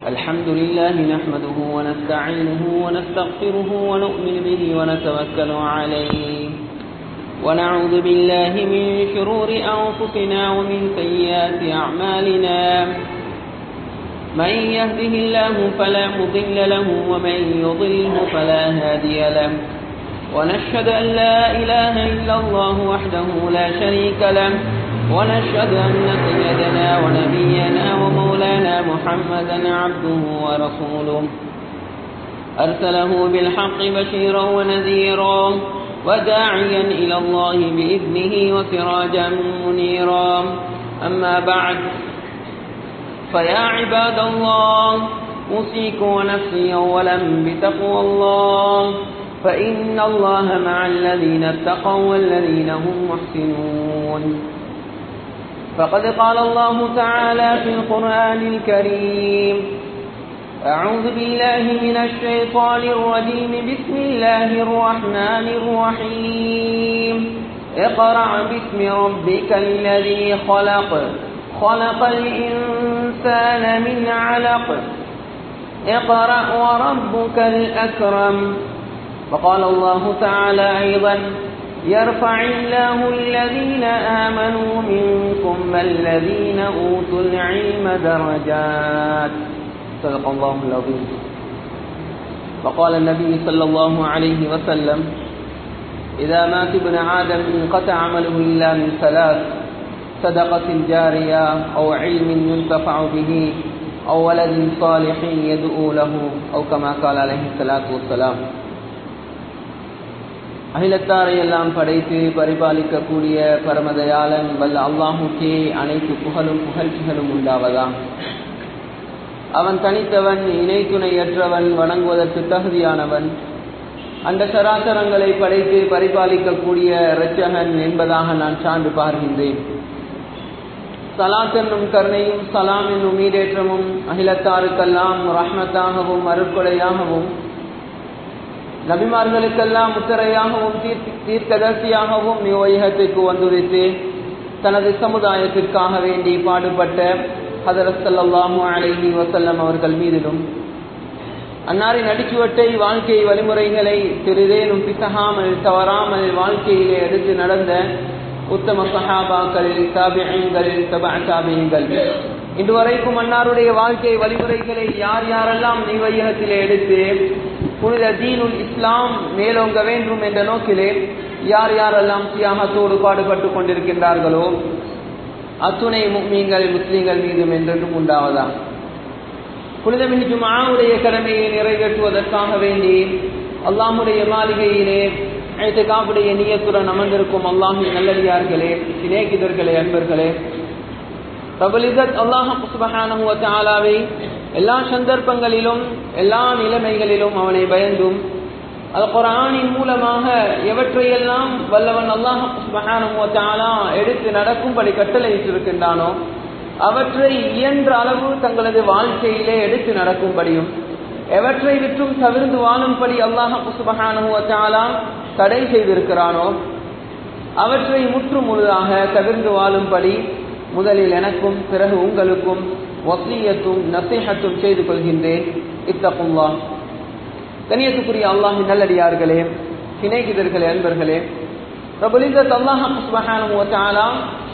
الحمد لله نحمده ونستعينه ونستغفره ونؤمن به ونتوكل عليه ونعوذ بالله من شرور أنفسنا ومن سيئات أعمالنا من يهده الله فلا مضل له ومن يضله فلا هادي له ونشهد أن لا إله إلا الله وحده لا شريك له ونشهد أن سيدنا ونبينا ومولانا محمدا عبده ورسوله أرسله بالحق بشيرا ونذيرا وداعيا إلى الله بإذنه وسراجا منيرا أما بعد فيا عباد الله أوصيكم ونفسي أولا بتقوى الله فإن الله مع الذين اتقوا والذين هم محسنون فقد قال الله تعالى في القرآن الكريم أعوذ بالله من الشيطان الرجيم بسم الله الرحمن الرحيم اقرأ باسم ربك الذي خلق خلق الإنسان من علق اقرأ وربك الأكرم وقال الله تعالى أيضا يرفع الله الذين آمنوا منكم والذين أوتوا العلم درجات صدق الله العظيم وقال النبي صلى الله عليه وسلم إذا مات ابن آدم انقطع عمله إلا من ثلاث صدقة جارية أو علم ينتفع به أو ولد صالح يدعو له أو كما قال عليه الصلاة والسلام அகிலத்தாரை எல்லாம் படைத்து பரிபாலிக்கக்கூடிய பரமதயாளன் வல்ல அல்லாஹுக்கே அனைத்து புகழும் புகழ்ச்சிகளும் உண்டாவதாம் அவன் தனித்தவன் இணை துணையற்றவன் வணங்குவதற்கு தகுதியானவன் அந்த சராசரங்களை படைத்து பரிபாலிக்கக்கூடிய இரட்சகன் என்பதாக நான் சான்று பார்க்கின்றேன் சலாத் என்னும் கருணையும் சலாம் என்னும் ஈடேற்றமும் அகிலத்தாருக்கெல்லாம் ரஹ்மத்தாகவும் அருட்கொடையாகவும் நபிமார்களுக்கெல்லாம் முத்தரையாகவும் தீர்க்கதர்சியாகவும் நியோயகத்திற்கு வந்துரைத்து தனது சமுதாயத்திற்காக வேண்டி பாடுபட்ட ஹதரசல்லாஹு அலைஹி வசல்லம் அவர்கள் மீதிலும் அன்னாரின் அடிச்சுவட்டை வாழ்க்கை வழிமுறைகளை சிறிதேனும் பிசகாமல் தவறாமல் வாழ்க்கையிலே எடுத்து நடந்த உத்தம சஹாபாக்கள் தாபியங்கள் தபா தாபியங்கள் இன்று வரைக்கும் அன்னாருடைய வாழ்க்கை வழிமுறைகளை யார் யாரெல்லாம் நிர்வகிகத்திலே எடுத்து புனித தீனுல் இஸ்லாம் மேலோங்க வேண்டும் என்ற நோக்கிலே யார் யாரெல்லாம் தியாகத்தோடு பாடுபட்டு கொண்டிருக்கின்றார்களோ அத்துணை முக்மீன்கள் முஸ்லீம்கள் மீதும் என்றென்றும் உண்டாவதா புனிதமின் ஜுமாவுடைய கடமையை நிறைவேற்றுவதற்காக வேண்டி அல்லாமுடைய மாளிகையிலே காப்புடைய நீயத்துடன் அமர்ந்திருக்கும் அல்லாஹின் நல்லடியார்களே சிநேகிதர்களே அன்பர்களே பிரபலிதத் அல்லாஹ் சுபஹானவை எல்லா சந்தர்ப்பங்களிலும் எல்லா நிலைமைகளிலும் அவனை பயந்தும் அது குரானின் மூலமாக எவற்றையெல்லாம் வல்லவன் அல்லாஹ் சுபஹானுவத்தாலா எடுத்து நடக்கும்படி கட்டளையிட்டிருக்கின்றானோ அவற்றை இயன்ற அளவு தங்களது வாழ்க்கையிலே எடுத்து நடக்கும்படியும் எவற்றை விற்றும் தவிர்ந்து வாழும்படி அல்லாஹ் சுபஹானுவத்தாலா தடை செய்திருக்கிறானோ அவற்றை முற்று முழுதாக தவிர்ந்து வாழும்படி முதலில் எனக்கும் பிறகு உங்களுக்கும் வசியத்தும் நசீகத்தும் செய்து கொள்கின்றேன் இத்தகுல்லா கணியத்துக்குரிய அல்லாஹின் நல்லடியார்களே சிநேகிதர்களே அன்பர்களே பிரபலிதத் அல்லாஹாலா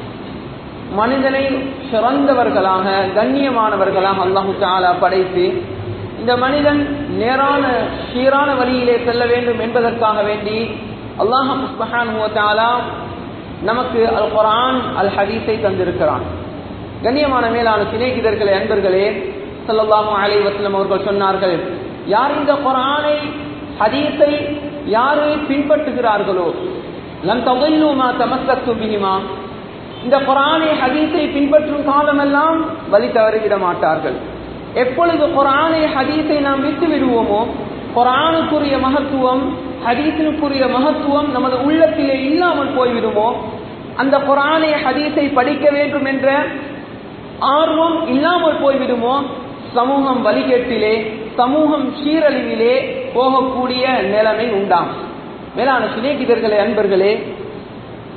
மனிதனை சிறந்தவர்களாக கண்ணியமானவர்களாக அல்லாஹு தாலா படைத்து இந்த மனிதன் நேரான சீரான வழியிலே செல்ல வேண்டும் என்பதற்காக வேண்டி அல்லாஹ் முஸ்பஹான் நமக்கு அல் குரான் அல் ஹதீஸை தந்திருக்கிறான் கண்ணியமான மேலான சிநேகிதர்களே அன்பர்களே சொல்லல்லாஹும் அலை வசலம் அவர்கள் சொன்னார்கள் யார் இந்த குரானை ஹதீஸை யாரு பின்பற்றுகிறார்களோ லன் தகையிலுமா தமசத்து பிகிமா இந்த குரானை ஹதீஸை பின்பற்றும் காலமெல்லாம் வழி தவறிவிட மாட்டார்கள் எப்பொழுது குரானை ஹதீஸை நாம் விட்டு விடுவோமோ குரானுக்குரிய மகத்துவம் ஹதீஸினுக்குரிய மகத்துவம் நமது உள்ளத்திலே இல்லாமல் போய்விடுமோ அந்த குரானை ஹதீஸை படிக்க வேண்டும் என்ற ஆர்வம் இல்லாமல் போய்விடுமோ சமூகம் வழிகேட்டிலே சமூகம் சீரழிவிலே போகக்கூடிய நிலைமை உண்டாம் மேலான சிநேகிதர்களே அன்பர்களே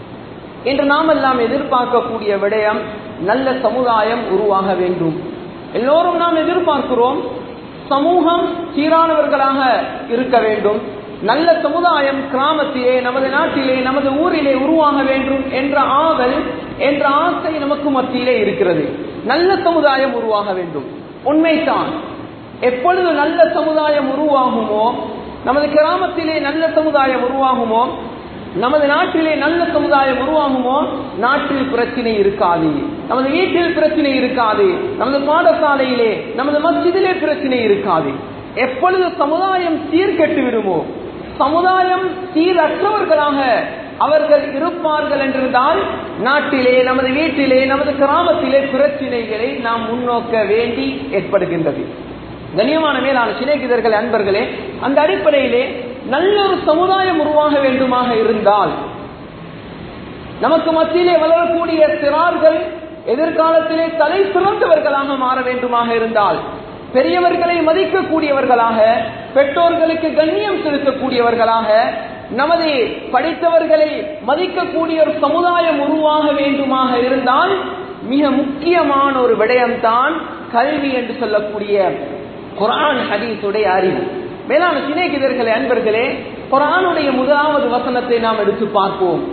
இன்று நாம் எல்லாம் எதிர்பார்க்கக்கூடிய விடயம் நல்ல சமுதாயம் உருவாக வேண்டும் எல்லோரும் நாம் எதிர்பார்க்கிறோம் சமூகம் சீரானவர்களாக இருக்க வேண்டும் நல்ல சமுதாயம் கிராமத்திலே நமது நாட்டிலே நமது ஊரிலே உருவாக வேண்டும் என்ற ஆவல் என்ற ஆசை நமக்கு மத்தியிலே இருக்கிறது நல்ல சமுதாயம் உருவாக வேண்டும் உண்மைதான் எப்பொழுது நல்ல சமுதாயம் உருவாகுமோ நமது கிராமத்திலே நல்ல சமுதாயம் உருவாகுமோ நமது நாட்டிலே நல்ல சமுதாயம் உருவாகுமோ நாட்டில் பிரச்சனை இருக்காது நமது வீட்டில் பிரச்சனை இருக்காது நமது பாடசாலையிலே நமது மஸ்ஜிதிலே பிரச்சனை இருக்காது எப்பொழுது சமுதாயம் சீர்கெட்டு விடுமோ சமுதாயம் சீரற்றவர்களாக அவர்கள் இருப்பார்கள் என்றிருந்தால் நாட்டிலே நமது வீட்டிலே நமது கிராமத்திலே பிரச்சனைகளை நாம் முன்னோக்க வேண்டி ஏற்படுகின்றது கண்ணியமான மேலான சிநேகிதர்கள் அன்பர்களே அந்த அடிப்படையிலே நல்ல ஒரு சமுதாயம் உருவாக வேண்டுமாக இருந்தால் நமக்கு மத்தியிலே வளரக்கூடிய சிறார்கள் எதிர்காலத்திலே தலை சிறந்தவர்களாக மாற வேண்டுமாக இருந்தால் பெரியவர்களை மதிக்கக்கூடியவர்களாக பெற்றோர்களுக்கு கண்ணியம் செலுத்தக்கூடியவர்களாக நமது படித்தவர்களை மதிக்கக்கூடிய ஒரு சமுதாயம் உருவாக வேண்டுமாக இருந்தால் மிக முக்கியமான ஒரு விடயம்தான் கல்வி என்று சொல்லக்கூடிய குரான் ஹதீஸுடைய அறிவு மேலான சிநேகிதர்களே அன்பர்களே குரானுடைய முதலாவது வசனத்தை நாம் எடுத்து பார்ப்போம்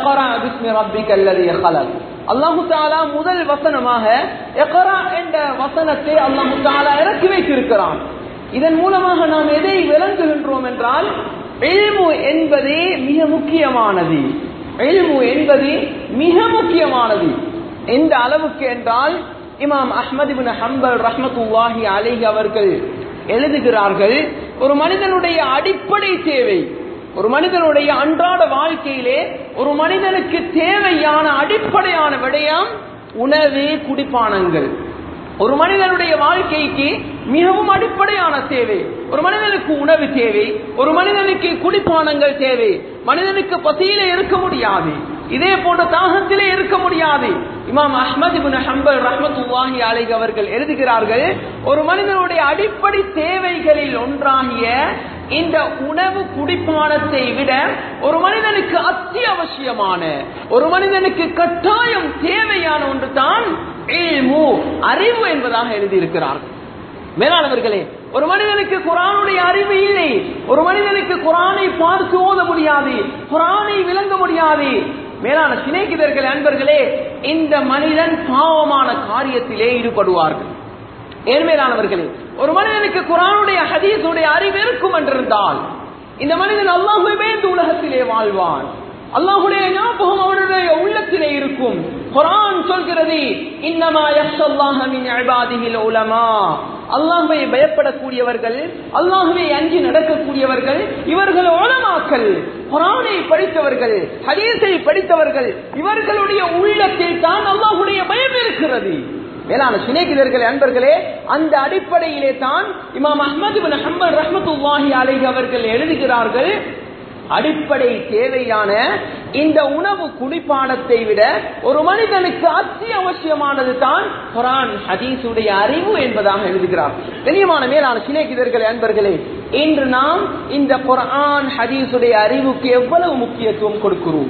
அல்லாஹு தாலா முதல் வசனமாக எகரா என்ற வசனத்தை அல்லாஹு தாலா இறக்கி வைத்திருக்கிறான் இதன் மூலமாக நாம் எதை விளங்குகின்றோம் என்றால் எல்மு என்பதே மிக முக்கியமானது எல்மு என்பது மிக முக்கியமானது எந்த அளவுக்கு என்றால் இமாம் அஹ்மது பின் ஹம்பல் ரஹ்மத்துல்லாஹி அலைஹி அவர்கள் எழுதுகிறார்கள் ஒரு மனிதனுடைய அடிப்படை தேவை ஒரு மனிதனுடைய அன்றாட வாழ்க்கையிலே ஒரு மனிதனுக்கு தேவையான அடிப்படையான விடயம் உணவு குடிப்பானங்கள் ஒரு மனிதனுடைய வாழ்க்கைக்கு மிகவும் அடிப்படையான தேவை ஒரு மனிதனுக்கு உணவு தேவை ஒரு மனிதனுக்கு குடிப்பானங்கள் தேவை மனிதனுக்கு பசியிலே இருக்க முடியாது இதே போன்ற தாகத்திலே இருக்க முடியாது இமாம் அஹ்மது பின் ஹம்பல் ரஹமத்துல்லாஹி அலைஹி அவர்கள் எழுதுகிறார்கள் ஒரு மனிதனுடைய அடிப்படை தேவைகளில் ஒன்றாகிய இந்த உணவு குடிப்பானத்தை விட ஒரு மனிதனுக்கு அத்தியாவசியமான ஒரு மனிதனுக்கு கட்டாயம் தேவையான ஒன்று தான் அறிவு என்பதாக எழுதியிருக்கிறார்கள் மேலானவர்களே ஒரு மனிதனுக்கு குரானுடைய அறிவு இல்லை ஒரு மனிதனுக்கு குரானை பார்த்து ஓத முடியாது குரானை விளங்க முடியாது மேலான சிநேகிதர்கள் அன்பர்களே இந்த மனிதன் பாவமான காரியத்திலே ஈடுபடுவார்கள் ஏழ்மேலானவர்களே ஒரு மனிதனுக்கு குரானுடைய ஹதீஸுடைய அறிவு இருக்கும் என்றிருந்தால் இந்த மனிதன் அல்லாஹுவே இந்த உலகத்திலே வாழ்வான் அல்லாஹுடைய ஞாபகம் அவனுடைய உள்ளத்திலே இருக்கும் குரான் சொல்கிறது இன்னமா யஹ்ஷல்லாஹ மின் இபாதிஹில் உலமா அல்லாஹ்வை பயப்படக்கூடியவர்கள் அல்லாஹ்வை அஞ்சி நடக்கக்கூடியவர்கள் இவர்கள் உலமாக்கள் குரானை படித்தவர்கள் ஹதீஸை படித்தவர்கள் இவர்களுடைய உள்ளத்தில் தான் அல்லாஹுடைய பயம் இருக்கிறது மேலான சிநேகிதர்களே அன்பர்களே அந்த அடிப்படையிலே தான் இமாம் அஹ்மது பின் ஹம்பல் ரஹ்மத்துல்லாஹி அலைஹி அவர்கள் எழுதுகிறார்கள் அடிப்படை தேவையான இந்த உணவு குடிப்பானத்தை விட ஒரு மனிதனுக்கு அத்தியாவசியமானது தான் குரான் ஹதீஸுடைய அறிவு என்பதாக எழுதுகிறார் கண்ணியமான மேலான சிநேகிதர்களே அன்பர்களே இன்று நாம் இந்த குரான் ஹதீஸுடைய அறிவுக்கு எவ்வளவு முக்கியத்துவம் கொடுக்கிறோம்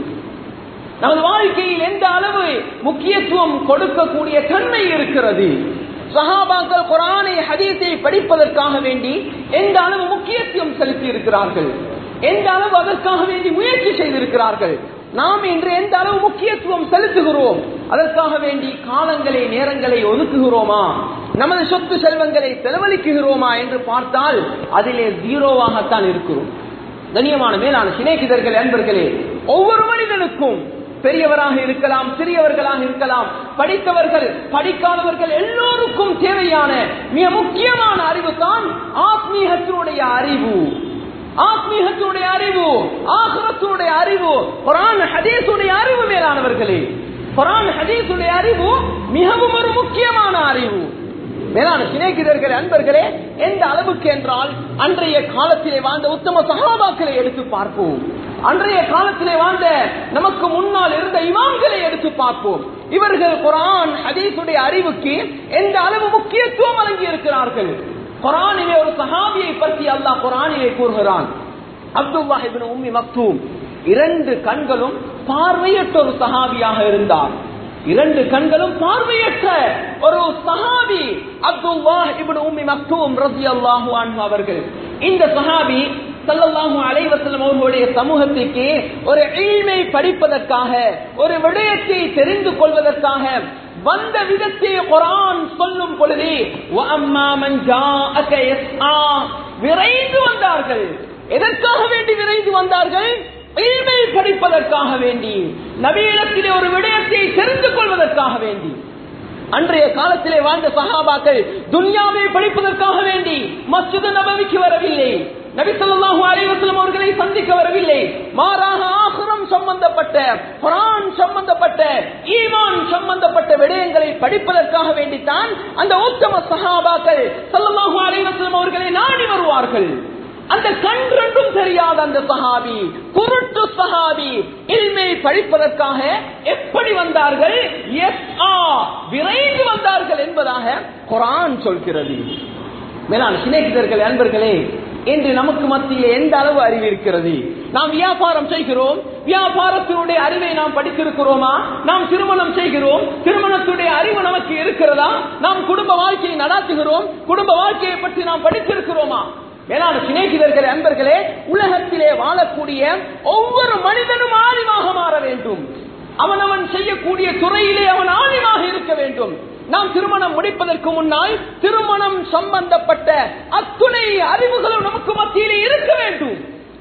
நமது வாழ்க்கையில் எந்த அளவு முக்கியத்துவம் கொடுக்கக்கூடிய தன்மை இருக்கிறது சஹாபாக்கள் குரானை ஹதீஸை படிப்பதற்காக வேண்டி எந்த அளவு முக்கியத்துவம் செலுத்தி இருக்கிறார்கள் எந்த அளவு அதற்காக வேண்டி முயற்சி செய்திருக்கிறார்கள் நாம் இன்று எந்த அளவு முக்கியத்துவம் செலுத்துகிறோம் அதற்காக வேண்டி காலங்களை நேரங்களை ஒதுக்குகிறோமா நமது சொத்து செல்வங்களை செலவழிக்குகிறோமா என்று பார்த்தால் அதிலே ஜீரோவாகத்தான் இருக்கிறோம் கண்ணியமான மேலான சிநேகிதர்கள் அன்பர்களே ஒவ்வொரு மனிதனுக்கும் பெரியவராக இருக்கலாம் சிறியவர்களாக இருக்கலாம் படித்தவர்கள் படிக்காதவர்கள் எல்லோருக்கும் தேவையான மிக முக்கியமான அறிவு தான் ஆத்மீகத்தினுடைய அறிவு ஆத்மீகத்தினுடைய அறிவு ஆகரத்தினுடைய அறிவு குரான் ஹதீசுடைய அறிவு மேலானவர்களே குரான் ஹதீசுடைய அறிவு மிகவும் ஒரு முக்கியமான அறிவு மேலான சிநேகிதர்கள் அன்பர்களே எந்த அளவுக்கு என்றால் அன்றைய காலத்திலே வாழ்ந்த உத்தம சகாபாக்களை எடுத்து பார்ப்போம் அன்றைய காலத்திலே வாழ்ந்த நமக்கு முன்னால் இருந்த இமாம்களை எடுத்து பார்ப்போம் இவர்கள் குரான் ஹதீசுடைய அறிவுக்கு எந்த அளவு முக்கியத்துவம் வழங்கி இருக்கிறார்கள் குரானிலே ஒரு சஹாபியை பற்றி அல்லாஹ் குரானிலே கூறுகிறான் அப்துல்லாஹிபின் உம்மி மக்தூம் இரண்டு கண்களும் பார்வையற்ற ஒரு சஹாபியாக இருந்தார் இரண்டு கண்களும் பார்வையற்ற ஒரு சஹாபி அப்துல்லாஹ் இப்னு உம்மி மக்தூம் ரலியல்லாஹு அன்ஹு அவர்கள் இந்த சஹாபி ஸல்லல்லாஹு அலைஹி வஸல்லம் அவர்களுடைய சமூகத்திற்கு ஒரு இல்மை படிப்பதற்காக ஒரு விடயத்தை தெரிந்து கொள்வதற்காக வந்த விதத்தை குரான் சொல்லும் பொழுது وَأَمَّا مَنْ جَاءَكَ يَسْعَى விரைந்து வந்தார்கள் எதற்காக வேண்டி விரைந்து வந்தார்கள் இல்மை படிப்பதற்காக வேண்டி நவீனத்திலே ஒரு விடயத்தை தெரிந்து கொள்வதற்காக வேண்டி அன்றைய காலத்திலே வாழ்ந்த சஹாபாக்கள் துன்யாவை படிப்பதற்காக வேண்டி மஸ்ஜித் நபவிக்கு வரவில்லை நபி ஸல்லல்லாஹு அலைஹி வஸல்லம் அவர்களை சந்திக்க வரவில்லை மாறாக ஆகிரம் சம்பந்தப்பட்ட குர்ஆன் சம்பந்தப்பட்ட ஈமான் சம்பந்தப்பட்ட விடயங்களை படிப்பதற்காக வேண்டித்தான் அந்த உத்தம சஹாபாக்கள் ஸல்லல்லாஹு அலைஹி வஸல்லம் அவர்களை நாடி வருவார்கள் அந்த கண் ரெண்டும் தெரியாத அந்த சஹாபி குருட்டு சஹாபி இல்மை படிப்பதற்காக எப்படி வந்தார்கள் எஸ் ஆ விரைந்து வந்தார்கள் என்பதாக குரான் சொல்கிறது மேலான சிநேகிதர்கள் அன்பர்களே இன்று நமக்கு மத்தியில் எந்த அளவு அறிவு இருக்கிறது நாம் வியாபாரம் செய்கிறோம் வியாபாரத்தினுடைய அறிவை நாம் படித்திருக்கிறோமா நாம் திருமணம் செய்கிறோம் திருமணத்துடைய அறிவு நமக்கு இருக்கிறதா நாம் குடும்ப வாழ்க்கையை நடாத்துகிறோம் குடும்ப வாழ்க்கையை பற்றி நாம் படித்திருக்கிறோமா மேலான சிநேகிதர்களே அன்பர்களே உலகத்திலே வாழக்கூடிய ஒவ்வொரு மனிதனும் ஆலிமாக மாற வேண்டும் அவனவன் செய்யக்கூடிய துறையிலே அவன் ஆலிமாக இருக்க வேண்டும் நாம் திருமணம் முடிப்பதற்கு முன்னால் திருமணம் சம்பந்தப்பட்ட அத்துணை அறிவுகளும் நமக்கு மத்தியிலே இருக்க வேண்டும்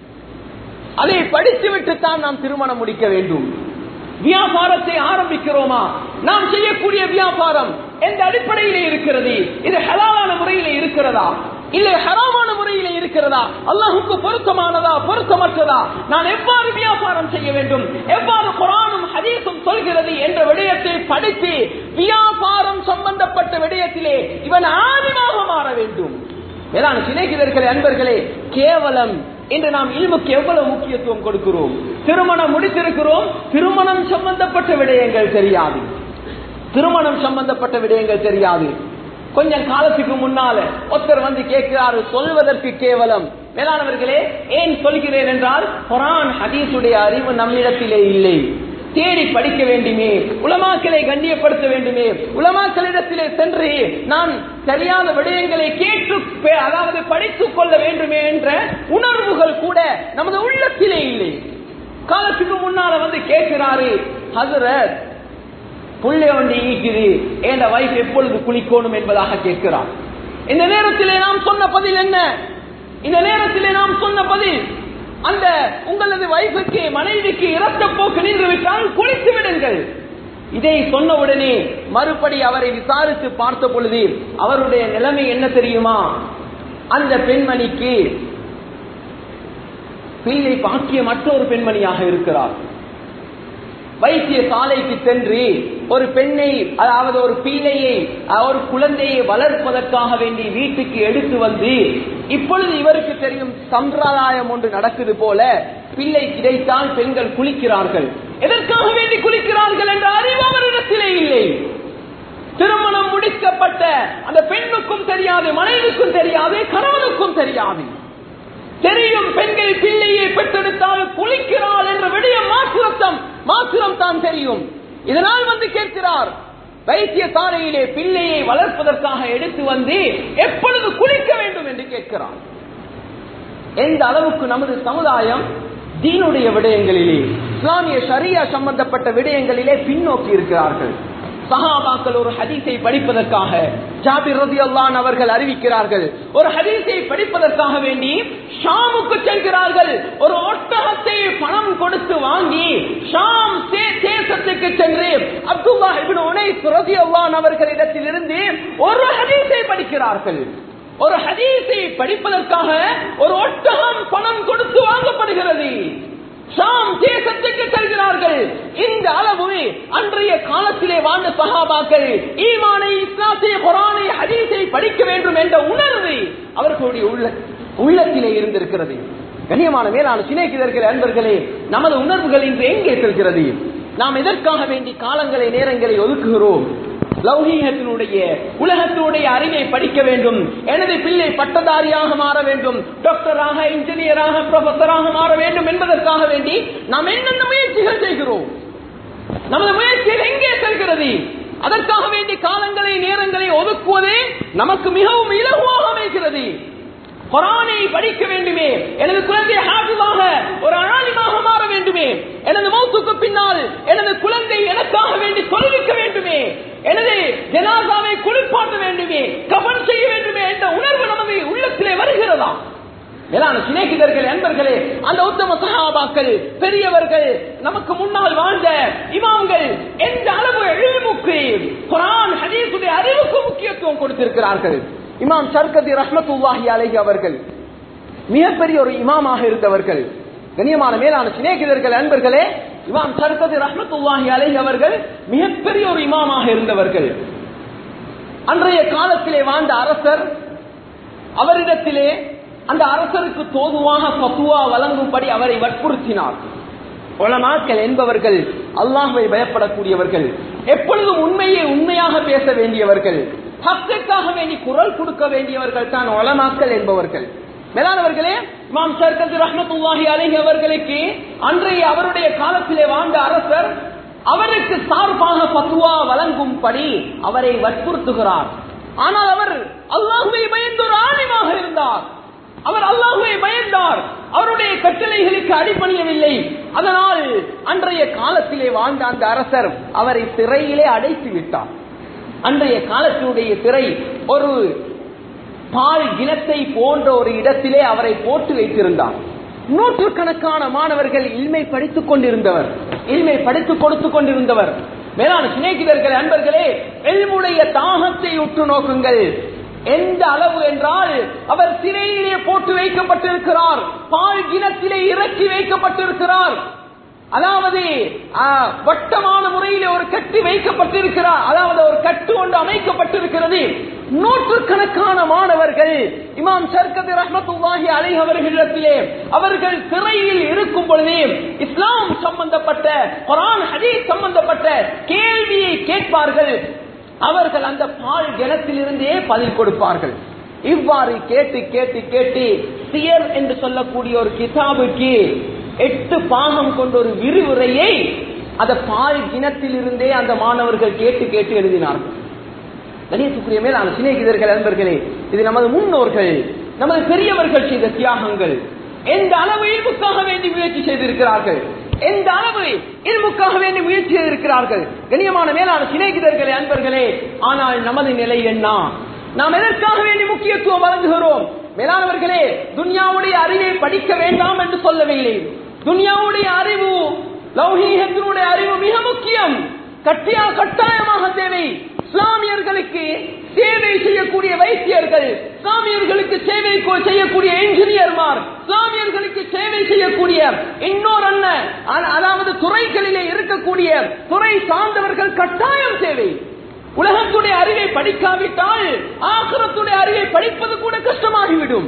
அதை படித்துவிட்டு தான் நாம் திருமணம் முடிக்க வேண்டும் வியாபாரத்தை ஆரம்பிக்கிறோமா நாம் செய்யக்கூடிய வியாபாரம் எந்த அடிப்படையிலே இருக்கிறது இது ஹலாலான முறையிலே இருக்கிறதா இல்லை ஹராமான முறையிலே இருக்கிறதா அல்லாஹுக்கு பொருத்தமானதா பொருத்தமற்றதா நான் எவ்வாறு வியாபாரம் செய்ய வேண்டும் எவ்வாறு குரானும் ஹதீஸும் சொல்கிறது என்ற விடயத்தை படித்து வியாபாரம் சம்பந்தப்பட்ட விடயத்திலே இவன் ஆதிமாக மாற வேண்டும் மேலான சிநேகிதர்களே அன்பர்களே கேவலம் இன்று நாம் இல்முக்கு எவ்வளவு முக்கியத்துவம் கொடுக்கிறோம் திருமணம் முடித்திருக்கிறோம் திருமணம் சம்பந்தப்பட்ட விடயங்கள் தெரியாது திருமணம் சம்பந்தப்பட்ட விடயங்கள் தெரியாது கொஞ்சம் காலத்துக்கு முன்னால ஒருத்தர் வந்து கேட்கிறாரு சொல்வதற்கு கேவலம் மேலானவர்களே ஏன் சொல்கிறேன் என்றால் குரான் ஹதீஸுடைய அறிவு நம்மிடத்திலே இல்லை தேடி படிக்க வேண்டுமே உலமாக்களை கண்ணியப்படுத்த வேண்டுமே உலமாக்களிடத்திலே சென்று நான் சரியான விடயங்களை கேட்டு பே- அதாவது படித்துக் கொள்ள வேண்டுமே என்ற உணர்வுகள் கூட நமது உள்ளத்திலே இல்லை காலத்துக்கு முன்னால வந்து கேட்கிறாரு ஹசரத் புள்ளை ஒன்று ஈக்குது என் வைஃப் எப்பொழுது குளிக்கணும் என்பதாக கேட்கிறார் இந்த நேரத்திலே நாம் சொன்ன பதில் என்ன இந்த நேரத்திலே நாம் சொன்ன பதில் அந்த உங்களது வைஃபுக்கு மனைவிக்கு இரத்த போக்கு நின்று விட்டால் குளித்து விடுங்கள் இதை சொன்ன உடனே மறுபடி அவரை விசாரித்து பார்த்த பொழுது அவருடைய நிலைமை என்ன தெரியுமா அந்த பெண்மணிக்கு பிள்ளை பாக்கிய மற்றொரு பெண்மணியாக இருக்கிறார் வைத்திய சாலைக்கு சென்று ஒரு பெண்ணை அதாவது ஒரு பிள்ளையை அஹ், ஒரு குழந்தையை வளர்ப்பதற்காக வேண்டி வீட்டுக்கு எடுத்து வந்து இப்பொழுது இவருக்கு தெரியும் சம்பிரதாயம் ஒன்று நடக்குது போல பிள்ளை கிடைத்தால் பெண்கள் குளிக்கிறார்கள் எதற்காக வேண்டி குளிக்கிறார்கள் என்ற அறிவு அவரிடத்திலே இல்லை திருமணம் முடிக்கப்பட்ட அந்த பெண்ணுக்கும் தெரியாது மனைவிக்கும் தெரியாது கணவனுக்கும் தெரியாது தெரியும் பெண்கள் பிள்ளையை பெற்றெடுத்தால் குளிக்கிறாள் என்ற விடயம் மாத்திரம் மாத்திரம் தான் தெரியும் இதனால் வந்து கேட்கிறார் வைத்திய சாலையிலே பிள்ளையை வளர்ப்பதற்காக எடுத்து வந்து எப்பொழுது குளிக்க வேண்டும் என்று கேட்கிறார் எந்த அளவுக்கு நமது சமுதாயம் தீனுடைய விடயங்களிலே இஸ்லாமிய ஷரியா சம்பந்தப்பட்ட விடயங்களிலே பின்னோக்கி இருக்கிறார்கள் சஹாபாக்கள் ஒரு ஹதீஸை படிப்பதற்காக ஜாபிர் ரதியல்லான் அவர்கள் அறிவிக்கிறார்கள் ஒரு ஹதீஸை படிப்பதற்காக வேண்டி ஷாமுக்கு செல்கிறார்கள் ஒரு ஒட்டகத்தை பணம் கொடுத்து வாங்கி ஷாம் தே- தேசத்துக்கு சென்று அப்துல்லா இப்னு உனைஸ் ரதியல்லான் அவர்களிடத்திலிருந்து ஒரு ஹதீஸை படிக்கிறார்கள் ஒரு ஹதீஸை படிப்பதற்காக ஒரு ஒட்டகம் பணம் கொடுத்து வாங்கப்படுகிறது ஷாம் தேசத்துக்கு செல்கிறார்கள் இந்த அளவு அன்றைய காலத்திலே வாழ்ந்த சகாபாக்கள் ஈமானை இஸ்லாத்தை குரானை ஹதீஸை படிக்க வேண்டும் என்ற உணர்வு அவர்களுடைய உள்ள உள்ளத்திலே இருந்திருக்கிறது கண்ணியமான மேலான சிநேகிதர்கள் அன்பர்களே நமது உணர்வுகள் இன்று எங்கே செல்கிறது நாம் எதற்காக வேண்டி காலங்களை நேரங்களை ஒதுக்குகிறோம் லௌகீகத்தினுடைய உலகத்தினுடைய அறிவை படிக்க வேண்டும் எனது பிள்ளை பட்டதாரியாக மாற வேண்டும் டாக்டராக இன்ஜினியராக ப்ரொஃபஸராக மாற வேண்டும் என்பதற்காக வேண்டி நாம் என்னென்ன முயற்சிகள் செய்கிறோம் நமது முயற்சியில் எங்கே செல்கிறது அதற்காக வேண்டிய காலங்களை நேரங்களை ஒதுக்குவதே நமக்கு மிகவும் இலகுவாக அமைகிறது குரானை படிக்க வேண்டுமே எனது குழந்தை ஹாஃபிஸாக ஒரு அழாலிமாக மாற வேண்டுமே எனது மௌத்துக்கு பின்னால் எனது குழந்தை எனக்காக வேண்டி தொழுவிக்க வேண்டுமே எனது ஜனாசாவை குளிப்பாட்ட வேண்டுமே கவன் செய்ய வேண்டுமே என்ற உணர்வு நமது உள்ளத்திலே வருகிறதா மேலான சிநேகிதர்கள் நண்பர்களே அந்த உத்தம சகாபாக்கள் பெரியவர்கள் நமக்கு முன்னால் வாழ்ந்த இமாம்கள் எந்த அளவு எழுமுக்கு குரான் ஹதீசுடைய அறிவுக்கு முக்கியத்துவம் கொடுத்திருக்கிறார்கள் இமாம் சர்கதி ரஹ்மத்துல்லாஹி அலைஹி அவர்கள் மிகப்பெரிய ஒரு இமாமாக இருந்தவர்கள் கண்ணியமான மேலான சிநேகிதர்கள் நண்பர்களே இமாம் சர்கதி ரஹ்மத்துல்லாஹி அலைஹி அவர்கள் மிகப்பெரிய ஒரு இமாமாக இருந்தவர்கள் அன்றைய காலத்திலே வாழ்ந்த அரசர் அவரிடத்திலே அந்த அரசருக்கு தோதுவாக பத்துவா வழங்கும்படி அவரை வற்புறுத்தினார் உலமாக்கள் என்பவர்கள் அல்லாஹுவை பயப்படக்கூடியவர்கள் எப்பொழுதும் உண்மையை உண்மையாக பேச வேண்டியவர்கள் ஹக்குக்காக வேண்டி குரல் கொடுக்க வேண்டியவர்கள் தான் உலமாக்கள் என்பவர்கள் மேலானவர்களே இமாம் சர்கத் ரஹமத்துல்லாஹி அலைஹி அவர்களுக்கு அன்றைய அவருடைய காலத்திலே வாழ்ந்த அரசர் அவருக்கு சார்பாக பத்துவா வழங்கும்படி அவரை வற்புறுத்துகிறார் ஆனால் அவர் அல்லாஹுவை பயந்து ஒரு ஆணிமாக இருந்தார் அவர் அல்லாஹுவை பயந்தார் அவருடைய கட்டளைகளுக்கு அடிபணியவில்லை அதனால் அன்றைய காலத்திலே வாழ்ந்த அந்த அரசர் அவரை சிறையிலே அடைத்து விட்டார் அன்றைய காலத்தினுடைய சிறை ஒரு பால் கிணத்தை போன்ற ஒரு இடத்திலே அவரை போட்டு வைத்திருந்தார் நூற்றுக்கணக்கான மாணவர்கள் இல்மை படித்துக் கொண்டிருந்தவர் இல்மை படித்துக் கொடுத்துக் கொண்டிருந்தவர் மேலான சிநேகிதர்கள் அன்பர்களே எல்முடைய தாகத்தை உற்று நோக்குங்கள் எந்த அளவு என்றால் அவர் சிறையிலே போட்டு வைக்கப்பட்டிருக்கிறார் பால் கிணத்திலே இறக்கி வைக்கப்பட்டிருக்கிறார் அதாவது வட்டமான முறையிலே ஒரு கட்டு வைக்கப்பட்டிருக்கிறார் அதாவது ஒரு கட்டு ஒன்று அமைக்கப்பட்டிருக்கிறது நூற்றுக்கணக்கான மாணவர்கள் இமாம் சர்கத் ரஹமத்துல்லாஹி அலை அவர்களிடத்திலே அவர்கள் சிறையில் இருக்கும் பொழுதே இஸ்லாம் சம்பந்தப்பட்ட குரான் ஹதீஸ் சம்பந்தப்பட்ட கேள்வியை கேட்பார்கள் அவர்கள் அந்த பால் கிணத்திலிருந்தே பதில் கொடுப்பார்கள் இவ்வாறு கேட்டு கேட்டு கேட்டு சியர் என்று சொல்லக்கூடிய ஒரு கிதாபுக்கு எட்டு பாகம் கொண்ட ஒரு விரிவுரையை அந்த பால் கிணத்திலிருந்தே அந்த மாணவர்கள் கேட்டு கேட்டு எழுதினார்கள் கணியத்துக்குரிய மேலான சிநேகிதர்கள் நண்பர்களே இது நமது முன்னோர்கள் நமது பெரியவர்கள் செய்த தியாகங்கள் எந்த அளவு இயல்புக்காக வேண்டி முயற்சி செய்திருக்கிறார்கள் எந்த அளவு இயல்புக்காக வேண்டி முயற்சி செய்திருக்கிறார்கள் கண்ணியமான மேலான சிநேகிதர்களே அன்பர்களே ஆனால் நமது நிலை என்ன நாம் எதற்காக வேண்டி முக்கியத்துவம் வழங்குகிறோம் மேலானவர்களே துன்யாவுடைய அறிவை படிக்க வேண்டாம் என்று சொல்லவில்லை துன்யாவுடைய அறிவு லௌகீகத்தினுடைய அறிவு மிக முக்கியம் கட்டியா கட்டாயமாக தேவை இஸ்லாமியர்களுக்கு சேவை செய்யக்கூடிய வைத்தியர்கள் இஸ்லாமியர்களுக்கு சேவை செய்யக்கூடிய என்ஜினியர்மார் இஸ்லாமியர்களுக்கு சேவை செய்யக்கூடிய இன்னொரு அண்ணன் அதாவது துறைகளிலே இருக்கக்கூடிய துறை சார்ந்தவர்கள் கட்டாயம் தேவை உலகத்துடைய அறிவை படிக்காவிட்டால் ஆசிரத்துடைய அறிவை படிப்பது கூட கஷ்டமாகிவிடும்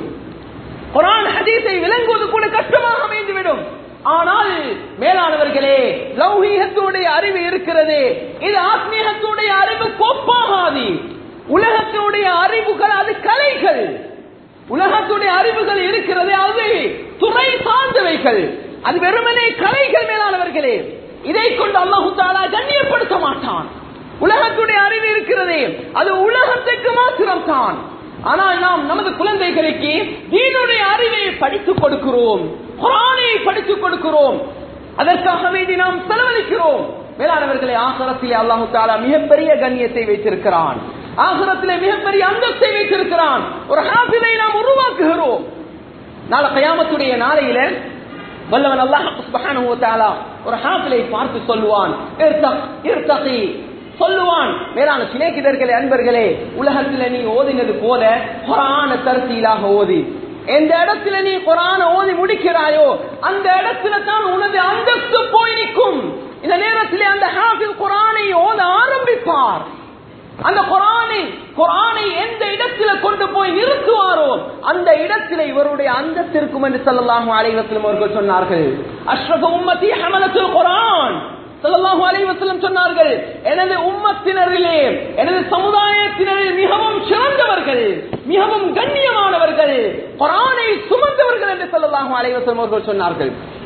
குரான் ஹதீஸை விளங்குவது கூட கஷ்டமாக அமைந்துவிடும் ஆனால் மேலானவர்களே லௌகீகத்துடைய அறிவு இருக்கிறது இது ஆத்மீகத்துடைய அறிவு கோப்பாகாது உலகத்தினுடைய அறிவுகள் அது கலைகள் உலகத்துடைய அறிவுகள் இருக்கிறது அது துறை சார்ந்தவைகள் அது வெறுமனே கலைகள் மேலானவர்களே இதை கொண்டு அல்லாஹு தாலா கண்ணியப்படுத்த மாட்டான் உலகத்துடைய அறிவு இருக்கிறது அது உலகத்துக்கு மாத்திரம் தான் ஆனால் நாம் நமது குழந்தைகளுக்கு தீனுடைய அறிவை படித்துக் கொடுக்கிறோம் குரானை படித்துக் கொடுக்கிறோம் அதற்காக வேண்டி நாம் செலவழிக்கிறோம் மேலானவர்களை ஆசரத்திலே அல்லாஹு தாலா மிகப்பெரிய கண்ணியத்தை வைத்திருக்கிறான் ஆசரத்திலே மிகப்பெரிய அந்தஸ்தை வைத்திருக்கிறான் ஒரு ஹாஃபிதை நாம் உருவாக்குகிறோம் நாளை கயாமத்துடைய நாளையில வல்லவன் அல்லாஹ் சுப்ஹானஹு வ தஆலா ஒரு ஹாஃபிலை பார்த்து சொல்லுவான் இர்தக் இர்தகி சொல்லுவான் மேலான சிநேகிதர்களே அன்பர்களே உலகத்தில் நீ ஓதினது போல குரான தர்சீலாக ஓதி எந்த இடத்துல நீ குரான ஓதி முடிக்கிறாயோ அந்த இடத்துல தான் உனது அந்தஸ்து போய் நிற்கும் இந்த நேரத்திலே அந்த ஹாஃபில் குரானை ஓத ஆரம்பிப்பார் அந்த குரானை குரானை எந்த இடத்துல கொண்டு போய் நிறுத்துவாரோ அந்த இடத்துல இவருடைய அந்தத்திற்கும் என்று சொல்லலாம் அலைவசலம் அவர்கள் சொன்னார்கள் அஷ்ரஃப உம்மத்தி ஹமலத்துல் குரான் ஸல்லல்லாஹு அலைஹி வஸல்லம் சொன்னார்கள் எனது உம்மத்தினரிலே எனது சமுதாயத்தினரில் மிகவும் சிறந்தவர்கள் மிகவும் கண்ணியமானவர்கள் குரானை சுமந்தவர்கள் என்று ஸல்லல்லாஹு அலைஹி வஸல்லம் அவர்கள் சொன்னார்கள்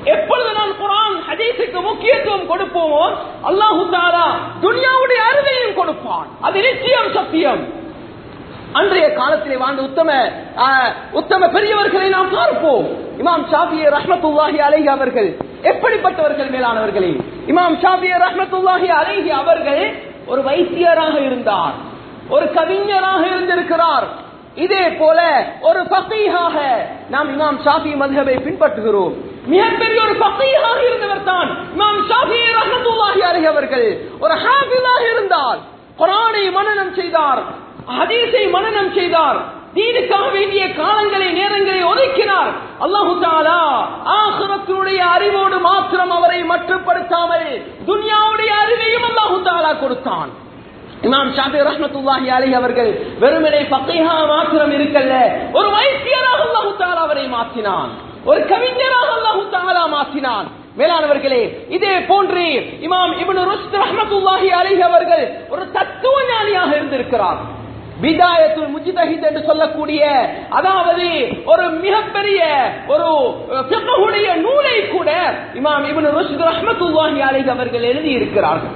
எப்பொழுது நான் குரான் ஹதீஸுக்கு முக்கியத்துவம் கொடுப்போமோ அல்லாஹு தாலா துனியாவுடைய அறிவையும் கொடுப்பான் அது நிச்சயம் சத்தியம் அன்றைய காலத்திலே வாழ்ந்த உத்தம ஆஹ், உத்தம பெரியவர்களை நாம் பார்ப்போம் இமாம் ஷாஃபி ரஹ்மத்துல்லாஹி அலைஹி அவர்கள் எப்படிப்பட்டவர்கள் மேலானவர்களே இமாம் ஷாஃபி ரஹ்மத்துல்லாஹி அலைஹி அவர்கள் ஒரு வைத்தியராக இருந்தார் ஒரு கவிஞராக இருந்திருக்கிறார் இதே போல ஒரு பசீகாக நாம் இமாம் ஷாஃபி மதுஹபை பின்பற்றுகிறோம் மிகப்பெரிய ஒரு பசீகாக இருந்தவர் தான் இமாம் ஷாஃபி ரஹ்மத்துல்லாஹி அலைஹி அவர்கள் ஒரு ஹாஃபிஸாக இருந்தார் குரானை மனனம் செய்தார் ஹதீஸை மனனம் செய்தார் தீனுக்காக வேண்டிய காலங்களை நேரங்களை ஒதுக்கினார் அல்லாஹு தாலா ஆசிரத்தினுடைய அறிவோடு மாத்திரம் அவரை மட்டுப்படுத்தாமல் துன்யாவுடைய அறிவையும் அல்லாஹு தாலா கொடுத்தான் இமாம் ஷாபி ரஹ்மத்துல்லாஹி அலைஹி அவர்கள் வெறுமனே ஃபக்கீஹா மாத்திரம் இருக்கல்ல ஒரு வைத்தியராக அல்லாஹு தாலா அவரை மாற்றினான் ஒரு கவிஞராக அல்லாஹு தாலா மாற்றினான் மேலானவர்களே இதே போன்று இமாம் இப்னு ருஷ்த் ரஹ்மத்துல்லாஹி அலைஹி அவர்கள் ஒரு தத்துவ ஞானியாக இருந்திருக்கிறார் விதாயத்துல் முஜிதஹித் என்று சொல்லக்கூடிய அதாவது ஒரு மிகப்பெரிய ஒரு ஃபிக்ஹுடைய நூலை கூட இமாம் இப்னு ருஷ்த் ரஹ்மத்துல்லாஹி அலைஹி அவர்கள் எழுதி இருக்கிறார்கள்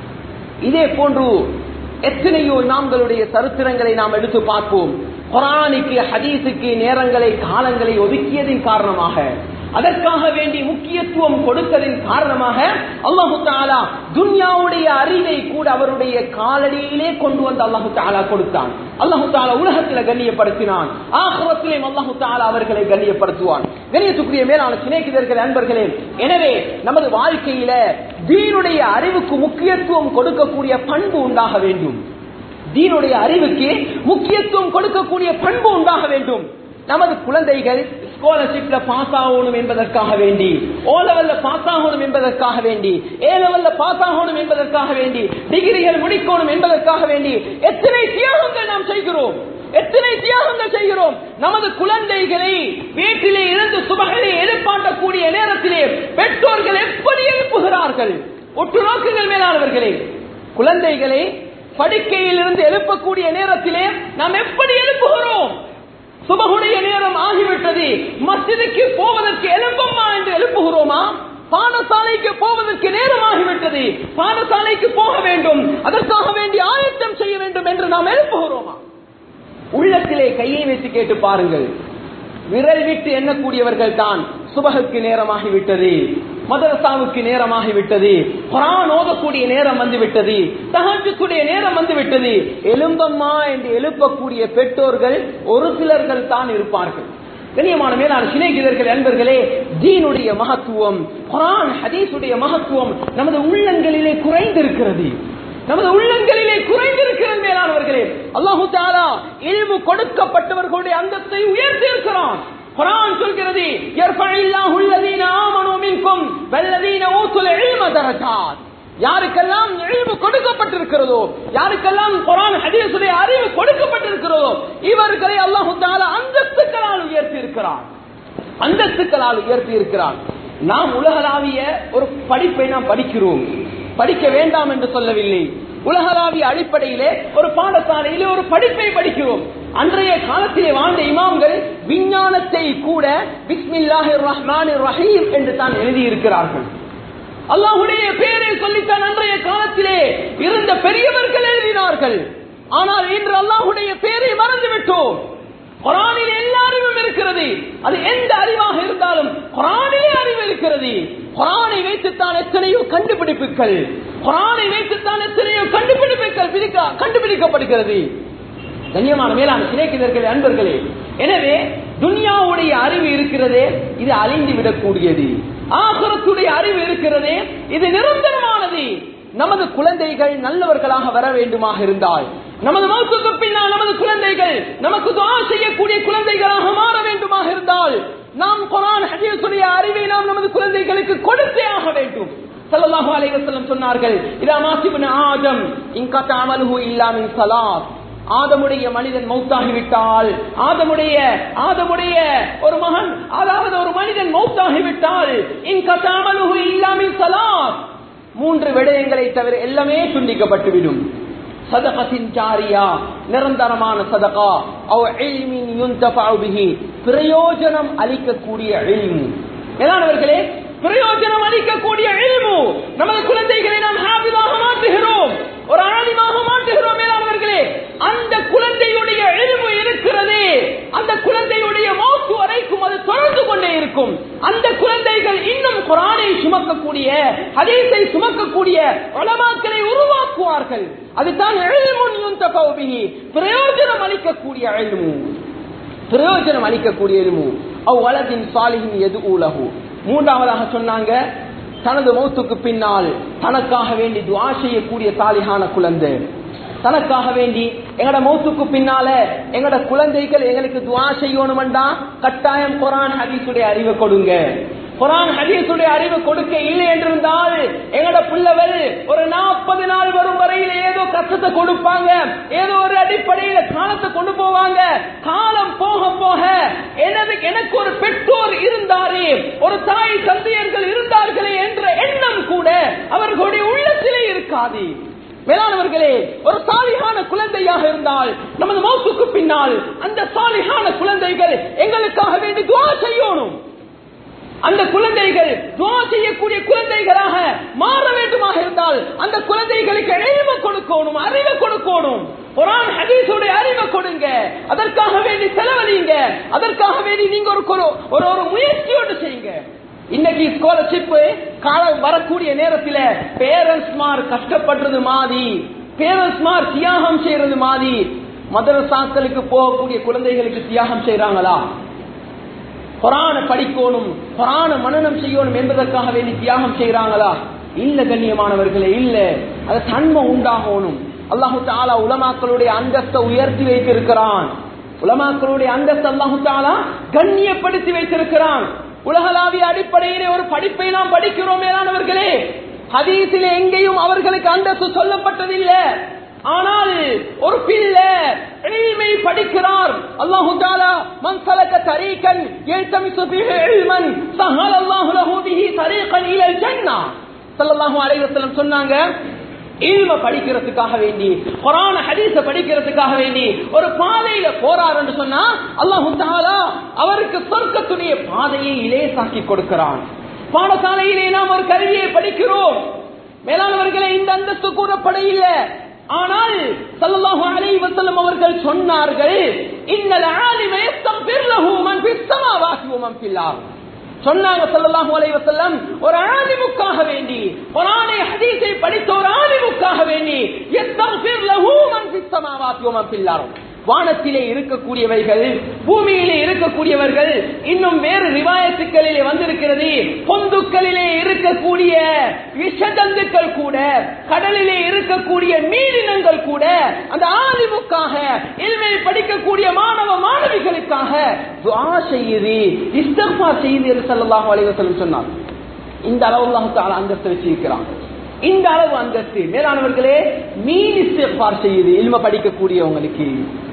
இதே போன்று எத்தனையோ இமாம்களுடைய சரித்திரங்களை நாம் எடுத்து பார்ப்போம் குரானுக்கு ஹதீஸுக்கு நேரங்களை காலங்களை ஒதுக்கியதின் காரணமாக அதற்காக வேண்டி முக்கியத்துவம் கொடுத்ததின் காரணமாக அல்லாஹு தாலா துன்யாவுடைய அறிவை கூட அவருடைய காலடியிலே கொண்டு வந்து அல்லாஹு தாலா கொடுத்தான் அல்லாஹு தாலா உலகத்தில் கண்ணியப்படுத்தினான் ஆசிரத்திலேயும் அல்லாஹு தாலா அவர்களை கண்ணியப்படுத்துவான் கண்ணியத்துக்குரிய மேலான சிநேகிதர்கள் அன்பர்களே எனவே நமது வாழ்க்கையில தீனுடைய அறிவுக்கு முக்கியத்துவம் கொடுக்கக்கூடிய பண்பு உண்டாக வேண்டும் தீனுடைய அறிவுக்கு முக்கியத்துவம் கொடுக்கக்கூடிய பண்பு உண்டாக வேண்டும் நமது குழந்தைகள் ஸ்காலர்ஷிப்ல பாஸ் ஆகணும் என்பதற்காக வேண்டி ஓ லெவல்ல பாஸ் ஆகணும் என்பதற்காக வேண்டி ஏ லெவல்ல பாஸ் ஆகணும் என்பதற்காக வேண்டி டிகிரிகள் முடிக்கணும் என்பதற்காக வேண்டி எத்தனை தியாகங்கள் நாம் செய்கிறோம் எத்தனை தியாகங்கள் செய்கிறோம் நமது குழந்தைகளை வீட்டிலே இருந்து சுபகளை எழுப்பாட்டக்கூடிய நேரத்திலே பெற்றோர்கள் எப்படி எழுப்புகிறார்கள் ஒட்டு நோக்குங்கள் மேலானவர்களே குழந்தைகளை படுக்கையில் இருந்து எழுப்பக்கூடிய நேரத்திலே நாம் எப்படி எழுப்புகிறோம் சுபகுடைய நேரம் ஆகிவிட்டது மஸ்ஜிதுக்கு போவதற்கு எழுப்பம்மா என்று எழுப்புகிறோமா பாடசாலைக்கு போவதற்கு நேரம் ஆகிவிட்டது பாடசாலைக்கு போக வேண்டும் அதற்காக வேண்டி ஆயத்தம் செய்ய வேண்டும் என்று நாம் எழுப்புகிறோமா உள்ளத்திலே கையை வைத்து கேட்டு பாருங்கள் விரல் விட்டு எண்ணக்கூடியவர்கள் தான் சுபகுக்கு நேரமாகிவிட்டது மதரசாவுக்கு நேரமாகிவிட்டது குரான் ஓதக்கூடிய நேரம் வந்துவிட்டது தகஜக்கூடிய நேரம் வந்துவிட்டது எலும்பம்மா என்று எழுப்பக்கூடிய பெற்றோர்கள் ஒரு சிலர்கள் தான் இருப்பார்கள் கண்ணியமான மேலான சிநேகிதர்கள் அன்பர்களே தீனுடைய மகத்துவம் குரான் ஹதீஸுடைய மகத்துவம் நமது உள்ளங்களிலே குறைந்திருக்கிறது நமது உள்ளங்களிலே குறைந்திருக்கிறது மேலானவர்களே அல்லாஹு தாலா இழிவு கொடுக்கப்பட்டவர்களுடைய அந்தத்தை உயர்த்தி இருக்கிறான் குரான் சொல்கிறது யர்ஃபஇல்லாஹு அல்லதீன ஆமனூ மின்கும் வல்லதீன ஊத்துல் இல்ம தரஜாத் யாருக்கெல்லாம் இழிவு கொடுக்கப்பட்டிருக்கிறதோ யாருக்கெல்லாம் குரான் ஹதீஸுடைய அறிவு கொடுக்கப்பட்டிருக்கிறதோ இவர்களை அல்லாஹு தாலா அந்தஸ்துக்களால் உயர்த்தி இருக்கிறான் அந்தஸ்துக்களால் உயர்த்தி இருக்கிறான் நாம் உலகளாவிய ஒரு படிப்பை நாம் படிக்கிறோம் படிக்க வேண்டாம் என்று சொல்லவில்லை உலகளாவிய அடிப்படையிலே ஒரு பாடசாலையிலே ஒரு படிப்பை படிக்கிறோம் அன்றைய காலத்திலே வாழ்ந்த இமாம்கள் விஞ்ஞானத்தை கூட பிஸ்மில்லாஹிர் ரஹ்மானிர் ரஹீம் என்று தான் எழுதியிருக்கிறார்கள் அல்லாஹுடைய பெயரை சொல்லித்தான் அன்றைய காலத்திலே இருந்த பெரியவர்கள் எழுதினார்கள் ஆனால் இன்று அல்லாஹுடைய பெயரை மறந்து விட்டோம் குரானில் எல்லா அறிவும் இருக்கிறது அது எந்த அறிவாக இருந்தாலும் குரானிலே அறிவு இருக்கிறது குரானை வைத்துத்தான் எத்தனையோ கண்டுபிடிப்புகள் குரானை வைத்துத்தான் எத்தனையோ கண்டுபிடிப்புகள் பிடிக்க- கண்டுபிடிக்கப்படுகிறது கண்ணியமான மேலான சிநேகிதர்களே அன்பர்களே எனவே துன்யாவுடைய அறிவு இருக்கிறதே இது அழிந்து விடக்கூடியது ஆசுரத்துடைய அறிவு இருக்கிறதே இது நிரந்தரமானது நமது குழந்தைகள் நல்லவர்களாக வர வேண்டுமாக இருந்தால் நமது மௌத்துக்கு பின்னால் நமது குழந்தைகள் நமக்கு துஆ செய்யக்கூடிய குழந்தைகளாக மாற வேண்டுமாக இருந்தால் நாம் குரான் ஹதீஸுடைய அறிவை நாம் நமது குழந்தைகளுக்கு கொடுத்தே ஆக வேண்டும் ஸல்லல்லாஹு அலைஹி வஸல்லம் சொன்னார்கள் இதா மாசிபுன ஆதம் இன்கத அமலுஹு இல்லா மின் ஸலாத் ஆதமுடைய மனிதன் மௌத்தாகிவிட்டால் ஆதமுடைய ஆதமுடைய ஒரு மகன் அதாவது ஒரு மனிதன் மௌத்தாகிவிட்டால் இன்கத அமலுஹு இல்லா மின் ஸலாத் மூன்று விடயங்களை தவிர எல்லாமே துண்டிக்கப்பட்டுவிடும் சதகத்தின் ஜாரியா நிரந்தரமான சதகா அவ் இல்மின் யுந்தஃபஉ பிஹி பிரயோஜனம் அளிக்கக்கூடிய இல்மு மேலானவர்களே பிரயோஜனம் அளிக்கக்கூடிய இல்மு நமது குழந்தைகளை நாம் ஹாபிதாக மாற்றுகிறோம் ஒரு ஆலிமாக மாற்றுகிறோம் மேலானவர்களே அந்த குழந்தையுடைய இல்மு இருக்கிறது அந்த குழந்தையுடைய மௌத்து வரைக்கும் அது தொடர்ந்து கொண்டே இருக்கும் அந்த குழந்தைகள் இன்னும் குரானை சுமக்கக்கூடிய ஹதீஸை சுமக்கக்கூடிய உலமாக்களை உருவாக்குவார்கள் அதுதான் இல்முன் யுந்தஃபவு பிஹி. பிரயோஜனம் அளிக்கக்கூடிய இல்மு பிரயோஜனம் அளிக்கக்கூடிய இல்மு அவ் வலதின் சாலிஹின் எது ஊலகு மூன்றாவதாக சொன்னாங்க தனது மௌத்துக்கு பின்னால் தனக்காக வேண்டி துவா செய்யக்கூடிய சாலிகான குழந்தை தனக்காக வேண்டி எங்கட மௌத்துக்கு பின்னால எங்கட குழந்தைகள் எங்களுக்கு துவா செய்யணும்டா கட்டாயம் குரான் ஹதீஸுடைய அறிவை கொடுங்க குரான் ஹதீஸுடைய அறிவு கொடுக்க இல்லை என்றிருந்தால் எங்கட பிள்ளைகள் ஒரு நாற்பது நாள் வரும் வரையில் ஏதோ கஷ்டத்தை கொடுப்பாங்க ஏதோ ஒரு அடிப்படையில காலத்தை கொண்டு போவாங்க காலம் போக போக எனது எனக்கு ஒரு பெற்றோர் இருந்தாரே ஒரு தாய் தந்தையர்கள் இருந்தார்களே என்ற எண்ணம் கூட அவர்களுடைய உள்ளத்திலே இருக்காது மேலானவர்களே ஒரு சாலிகான குழந்தையாக இருந்தால் நமது மௌத்துக்கு பின்னால் அந்த சாலிகான குழந்தைகள் எங்களுக்காக வேண்டி துவா செய்யணும் அந்த குழந்தைகள் துவா செய்யக்கூடிய குழந்தைகளாக மாற வேண்டுமாக இருந்தால் அந்த குழந்தைகளுக்கு அறிவை கொடுக்கணும் அறிவை கொடுக்கணும் குரான் ஹதீஸுடைய அறிவை கொடுங்க அதற்காக வேண்டி செலவழிங்க அதற்காக வேண்டி நீங்க ஒரு ஒரு- ஒரு ஒரு முயற்சியோடு செய்யுங்க இன்னைக்கு ஸ்காலர்ஷிப் காலம் வரக்கூடிய நேரத்தில் பேரண்ட்ஸ் மார் கஷ்டப்படுறது மாதிரி பேரண்ட்ஸ் மார் தியாகம் செய்யறது மாதிரி மதரசாக்களுக்கு போகக்கூடிய குழந்தைகளுக்கு தியாகம் செய்யறாங்களா குரான படிக்கணும் குரான மனனம் செய்யணும் என்பதற்காக வேண்டி தியாகம் செய்யறாங்களா இல்ல கண்ணியமானவர்களே இல்ல அது தன்மை உண்டாகணும் அல்லாஹு தாலா உலமாக்களுடைய அந்தஸ்தை உயர்த்தி வைத்திருக்கிறான் உலமாக்களுடைய அந்தஸ்து அல்லாஹு தாலா கண்ணியப்படுத்தி வைத்திருக்கிறான் உலகளாவிய அடிப்படையிலே ஒரு படிப்பை நாம் படிக்கிறோம் மேலானவர்களே ஹதீஸிலே எங்கேயும் அவர்களுக்கு அந்தஸ்து சொல்லப்பட்டதில்லை ஆனால் ஒரு பிள்ளை இல்மை படிக்கிறார் அல்லாஹு தாலா மன் சலக தரீகன் யல்தமிசு பிஹி இல்மன் சஹல அல்லாஹு லஹு பிஹி தரீகன் இலல் ஜன்னah ஸல்லல்லாஹு அலைஹி வஸல்லம் சொன்னாங்க இல்ம படிக்கிறதுக்காக வேண்டி குரான ஹதீஸ படிக்கிறதுக்காக வேண்டி ஒரு பாதையில போறார் என்று சொன்னா அல்லாஹு தாலா அவருக்கு சொர்க்கத்துடைய பாதையை இலேசாக்கி கொடுக்கிறான் பாடசாலையிலே நாம் ஒரு கல்வியை படிக்கிறோம் மேலானவர்களே இந்த அந்தஸ்து கூறப்பட இல்லை ஆனால் ஸல்லல்லாஹு அலைஹி வஸல்லம் அவர்கள் சொன்னார்கள் இன்னல் ஆலிம யஸ்தக்பிர் லஹு மன் ஃபிஸ் ஸமாவாதி வ மன் ஃபில் அர்த் சொன்னாங்க ஸல்லல்லாஹு அலைஹி வஸல்லம் ஒரு ஆலிமுக்காக வேண்டி குர்ஆனை ஹதீஸை படித்த ஒரு ஆலிமுக்காக வேண்டி யஸ்தக்பிர் லஹு மன் ஃபிஸ் ஸமாவாதி வ மன் ஃபில் அர்த் வானத்திலே இருக்கக்கூடியவைகள் பூமியிலே இருக்கக்கூடியவர்கள் இன்னும் வேறு ரிவாயத்துக்களிலே வந்திருக்கிறது பொந்துக்களிலே இருக்கக்கூடிய விஷஜந்துக்கள் கூட கடலிலே இருக்கக்கூடிய மீனினங்கள் கூட அந்த ஆலிமுக்காக இல்மை படிக்கக்கூடிய மாணவ மாணவிகளுக்காக துஆ செய்யுது இஸ்திக்ஃபா செய்யுது என்று ஸல்லல்லாஹு அலைஹி வஸல்லம் சொன்னார் இந்த அளவு அல்லாஹ் தஆலா அந்தஸ்து வச்சிருக்கிறான் இந்த அளவு அந்தஸ்து மேலானவர்களே மீன் இஸ்திக்ஃபார் செய்யுது இல்ம படிக்கக்கூடியவங்களுக்கு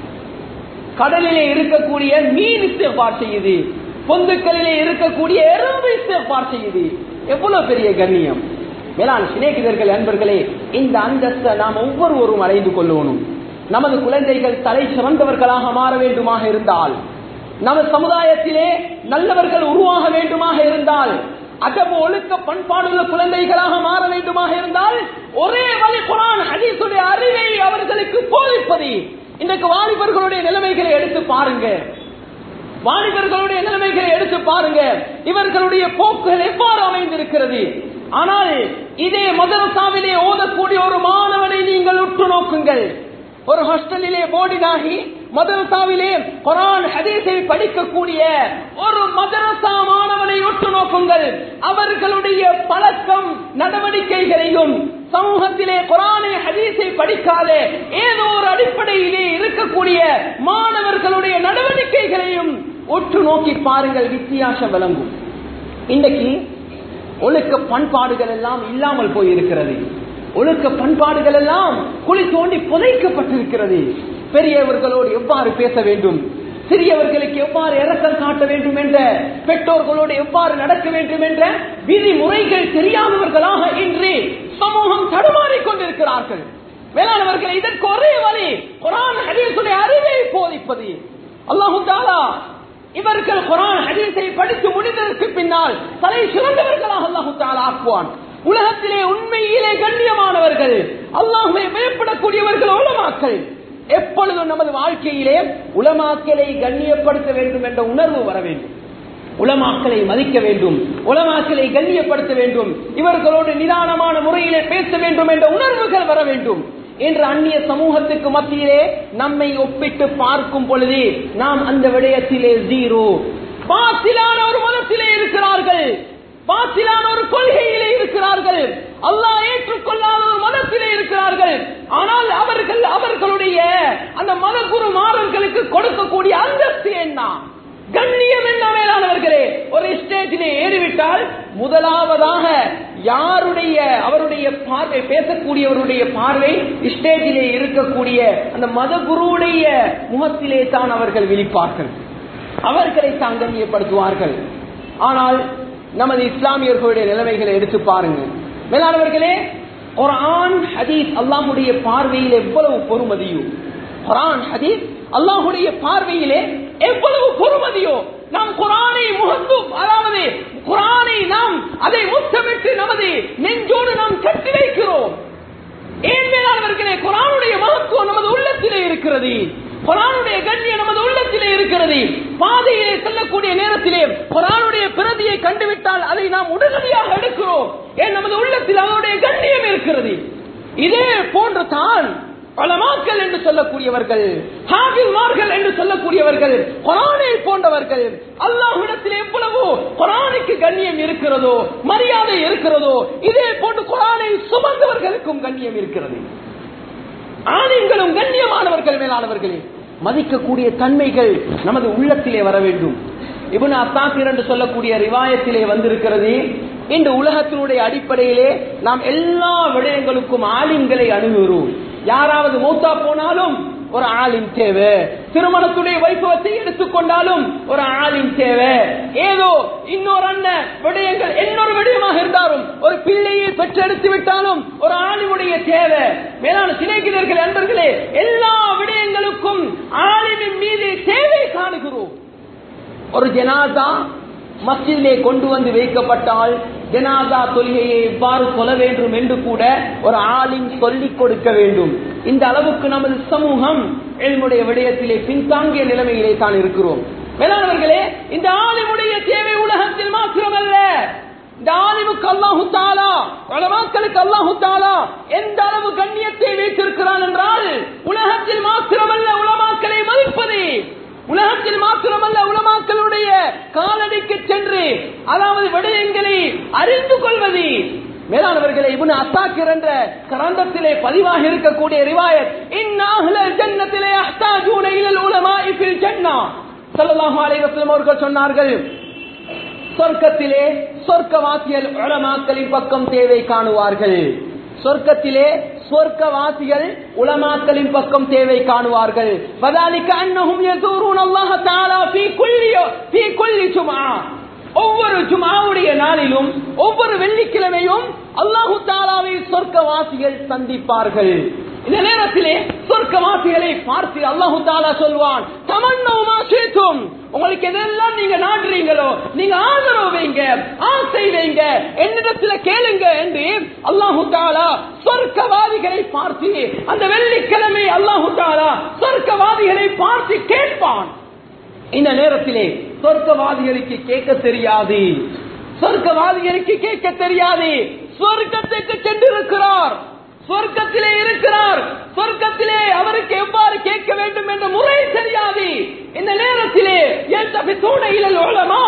கடலிலே இருக்கக்கூடிய மீன் இஸ்திஃபார் செய்யுது பொந்துக்களிலே இருக்கக்கூடிய எறும்பு இஸ்திஃபார் செய்யுது எவ்வளவு பெரிய கண்ணியம் மேலான சிநேகிதர்கள் அன்பர்களே இந்த அந்தஸ்தை நாம் ஒவ்வொருவரும் அடைந்து கொள்ளணும் நமது குழந்தைகள் தலை சிறந்தவர்களாக மாற வேண்டுமாக இருந்தால் நமது சமுதாயத்திலே நல்லவர்கள் உருவாக வேண்டுமாக இருந்தால் அதபு ஒழுக்க பண்பாடுள்ள குழந்தைகளாக மாற வேண்டுமாக இருந்தால் ஒரே வழி குரான் ஹதீஸுடைய அறிவை அவர்களுக்கு போதிப்பது இன்றைக்கு வாலிபர்களுடைய நிலைமைகளை எடுத்து பாருங்க வாலிபர்களுடைய நிலைமைகளை எடுத்து பாருங்க இவர்களுடைய போக்குகள் எவ்வாறு அமைந்திருக்கிறது ஆனால் இதே மதரசாவிலே ஓதக்கூடிய ஒரு மாணவனை நீங்கள் உற்று நோக்குங்கள் ஒரு ஹாஸ்டலிலே போர்டினாகி மதரசாவிலே குரான் ஹதீஸை படிக்கக்கூடிய ஒரு மதரசா மாணவனை உற்று நோக்குங்கள் அவர்களுடைய பழக்கம் நடவடிக்கைகளையும் சமூகத்திலே குரானை ஹதீஸை படிக்காத ஏதோ ஒரு அடிப்படையிலே இருக்கக்கூடிய மாணவர்களுடைய நடவடிக்கைகளையும் உற்று நோக்கி பாருங்கள் வித்தியாசம் விளங்கும் இன்றைக்கு ஒழுக்க பண்பாடுகள் எல்லாம் இல்லாமல் போயிருக்கிறது ஒழுக்க பண்பாடுகள் எல்லாம் குழி தோண்டி புதைக்கப்பட்டிருக்கிறது பெரியவர்களோடு எவ்வாறு பேச வேண்டும் சிறியவர்களுக்கு எவ்வாறு இறக்கம் காட்ட வேண்டும் என்ற பெற்றோர்களோடு எவ்வாறு நடக்க வேண்டும் என்ற விதிமுறைகள் தெரியாதவர்களாக இன்று சமூகம் தடுமாறிக் கொண்டிருக்கிறார்கள் வேளாணவர்கள் இதற்கு ஒரே வழி குரான் ஹதீசுடைய அறிவை போதிப்பது அல்லாஹு தாலா இவர்கள் குரான் ஹதீஸை படித்து முடிந்ததற்கு பின்னால் தலை சிறந்தவர்களாக அல்லாஹு தாலா ஆக்குவான் உலகத்திலே உண்மையிலே கண்ணியமானவர்கள் அல்லாஹுவை பயப்படக்கூடியவர்கள் உலமாக்கள் எப்பொழுதும் நமது வாழ்க்கையிலே உலமாக்களை கண்ணியப்படுத்த வேண்டும் என்ற உணர்வு வர வேண்டும் உலமாக்களை மதிக்க வேண்டும் உலமாக்களை கண்ணியப்படுத்த வேண்டும் இவர்களோடு நிதானமான முறையிலே பேச வேண்டும் என்ற உணர்வுகள் வர வேண்டும் என்று அந்நிய சமூகத்துக்கு மத்தியிலே நம்மை ஒப்பிட்டு பார்க்கும் பொழுது நாம் அந்த விடயத்திலே ஜீரோ பாசிலான ஒரு மதத்திலே இருக்கிறார்கள் பாசிலான ஒரு கொள்கையிலே இருக்கிறார்கள் அல்லாஹ் ஏற்றுக்கொள்ளாத ஒரு மதத்திலே இருக்கிறார்கள் ஆனால் அவர்கள் அவர்களுடைய அந்த மதகுரு மாறர்களுக்கு கொடுக்கக்கூடிய அந்தஸ்து என்ன கண்ணியம் என்ன மேலானவர்களே ஒரு ஸ்டேஜிலே ஏறிவிட்டால் முதலாவதாக யாருடைய அவருடைய பார்வை பேசக்கூடியவருடைய பார்வை ஸ்டேஜிலே இருக்கக்கூடிய அந்த மதகுருவுடைய முகத்திலே தான் அவர்கள் விழிப்பார்கள் அவர்களை தான் கண்ணியப்படுத்துவார்கள் ஆனால் நமது இஸ்லாமியர்களுடைய நிலைமைகளை எடுத்து பாருங்க மேலானவர்களே ஒரு ஆண் ஹதீஸ் அல்லாஹுடைய பார்வையில் எவ்வளவு பொறுமதியோ குரான் ஹதீஸ் அல்லாஹுடைய பார்வையிலே எவ்வளவு பொறுமதியோ நாம் குரானை முகந்தும் அதாவது குரானை நாம் அதை முத்தமிட்டு நமது நெஞ்சோடு நாம் கட்டி வைக்கிறோம் ஏன் மேலானவர்களே குரானுடைய மகத்துவம் நமது உள்ளத்திலே இருக்கிறது குரானுடைய கண்ணியம் நமது உள்ளத்திலே இருக்கிறது பாதையிலே செல்லக்கூடிய நேரத்திலே குரானுடைய பிரதியை கண்டுவிட்டால் அதை நாம் உடனடியாக எடுக்கிறோம் ஏன் நமது உள்ளத்தில் அவருடைய கண்ணியம் இருக்கிறது இதே போன்று தான் பலமாக்கள் என்று சொல்லக்கூடியவர்கள் ஹாபில்மார்கள் என்று சொல்லக்கூடியவர்கள் குரானை போன்றவர்கள் அல்லாஹ்விடத்தில் எவ்வளவோ குரானுக்கு கண்ணியம் இருக்கிறதோ மரியாதை இருக்கிறதோ இதே போன்று குரானை சுமந்தவர்களுக்கும் கண்ணியம் இருக்கிறது ஆணையங்களும் கண்ணியமானவர்கள் மேலானவர்களே மதிக்கக்கூடிய தன்மைகள் நமது உள்ளத்திலே வர வேண்டும் இவன் அத்தாசிர் என்று சொல்லக்கூடிய ரிவாயத்திலே வந்திருக்கிறது இந்த உலகத்தினுடைய அடிப்படையிலே நாம் எல்லா விடயங்களுக்கும் ஆலிம்களை அணுகுகிறோம் யாராவது மூத்தா போனாலும் ஒரு ஆளின் தேவை திருமணத்துடைய வைபவத்தை எடுத்துக்கொண்டாலும் ஒரு ஆளின் தேவை ஏதோ இன்னொரு அண்ணன் விடயங்கள் இன்னொரு விடயமாக இருந்தாலும் ஒரு பிள்ளையை பெற்றெடுத்து விட்டாலும் ஒரு ஆளினுடைய தேவை மேலான சிநேகிதர்கள் அன்பர்களே எல்லா விடயங்களுக்கும் ஆளினின் மீது தேவை காணுகிறோம் ஒரு ஜனாதா மஸ்ஜிதிலே கொண்டு வந்து வைக்கப்பட்டால் ஜனாதா தொழுகையை எவ்வாறு சொல்ல வேண்டும் என்று கூட ஒரு ஆளின் சொல்லிக் கொடுக்க வேண்டும் இந்த அளவுக்கு நமது சமூகம் என்னுடைய விடயத்திலே பின்தாங்கிய நிலைமையிலே தான் இருக்கிறோம் மேலானவர்களே இந்த ஆலிமுடைய தேவை உலகத்தில் மாத்திரமல்ல இந்த ஆலிமுக்கு அல்லாஹு தாலா மக்களுக்கு அல்லாஹு தாலா எந்த அளவு கண்ணியத்தை வைத்திருக்கிறான் என்றால் உலகத்தில் மாத்திரமல்ல உலமாக்களை மதிப்பது உலகத்தில் மாத்திரமல்ல உலமாக்களுடைய காலடிக்கு சென்று அதாவது விடயங்களை அறிந்து கொள்வது மேலானவர்களை இவனு அத்தாக்கிர் என்ற கரந்தத்திலே பதிவாக இருக்கக்கூடிய ரிவாயத் இந்நாகல ஜன்னத்திலே அஹ்தாஜூன இலல் உலமாஇ ஃபில் ஜன்னா ஸல்லல்லாஹு அலைஹி வஸல்லம் அவர்கள் சொன்னார்கள் சொர்க்கத்திலே சொர்க்கவாசிகள் உலமாக்களின் பக்கம் தேவை காணுவார்கள் சொர்க்கத்திலே சொர்க்கவாசிகள் உலமாக்களின் பக்கம் தேவை காணுவார்கள் வதாலிக்க அன்னஹும் யஸூரூன அல்லாஹ் தஆலா ஃபீ குல்லி ஃபீ குல்லி ஜும்ஆ ஒவ்வொரு ஜுமாவுடைய நாளிலும் ஒவ்வொரு வெள்ளிக்கிழமையும் அல்லாஹு தாலாவை சொர்க்கவாசிகள் சந்திப்பார்கள் இந்த நேரத்திலே சொர்க்கவாசிகளை பார்த்து அல்லாஹு தாலா சொல்வான் தமன்னவுமா சேத்தும் உங்களுக்கு எதெல்லாம் நீங்க நாடுறீங்களோ நீங்க ஆதரவு வைங்க ஆசை வைங்க என்னிடத்துல கேளுங்க என்று அல்லாஹு தாலா சொர்க்கவாதிகளை பார்த்து அந்த வெள்ளிக்கிழமை அல்லாஹு தாலா சொர்க்கவாதிகளை பார்த்து கேட்பான் இந்த நேரத்திலே சொர்க்கவாதிகளுக்கு கேட்க தெரியாது சொர்க்கவாதிகளுக்கு கேட்க தெரியாது சொர்க்கத்துக்கு சென்றிருக்கிறார் சொர்க்கத்திலே இருக்கிறார் சொர்க்கத்திலே அவருக்கு எவ்வாறு கேட்க வேண்டும் என்ற முறை தெரியாது இந்த நேரத்திலே தூணையில் ஓலமா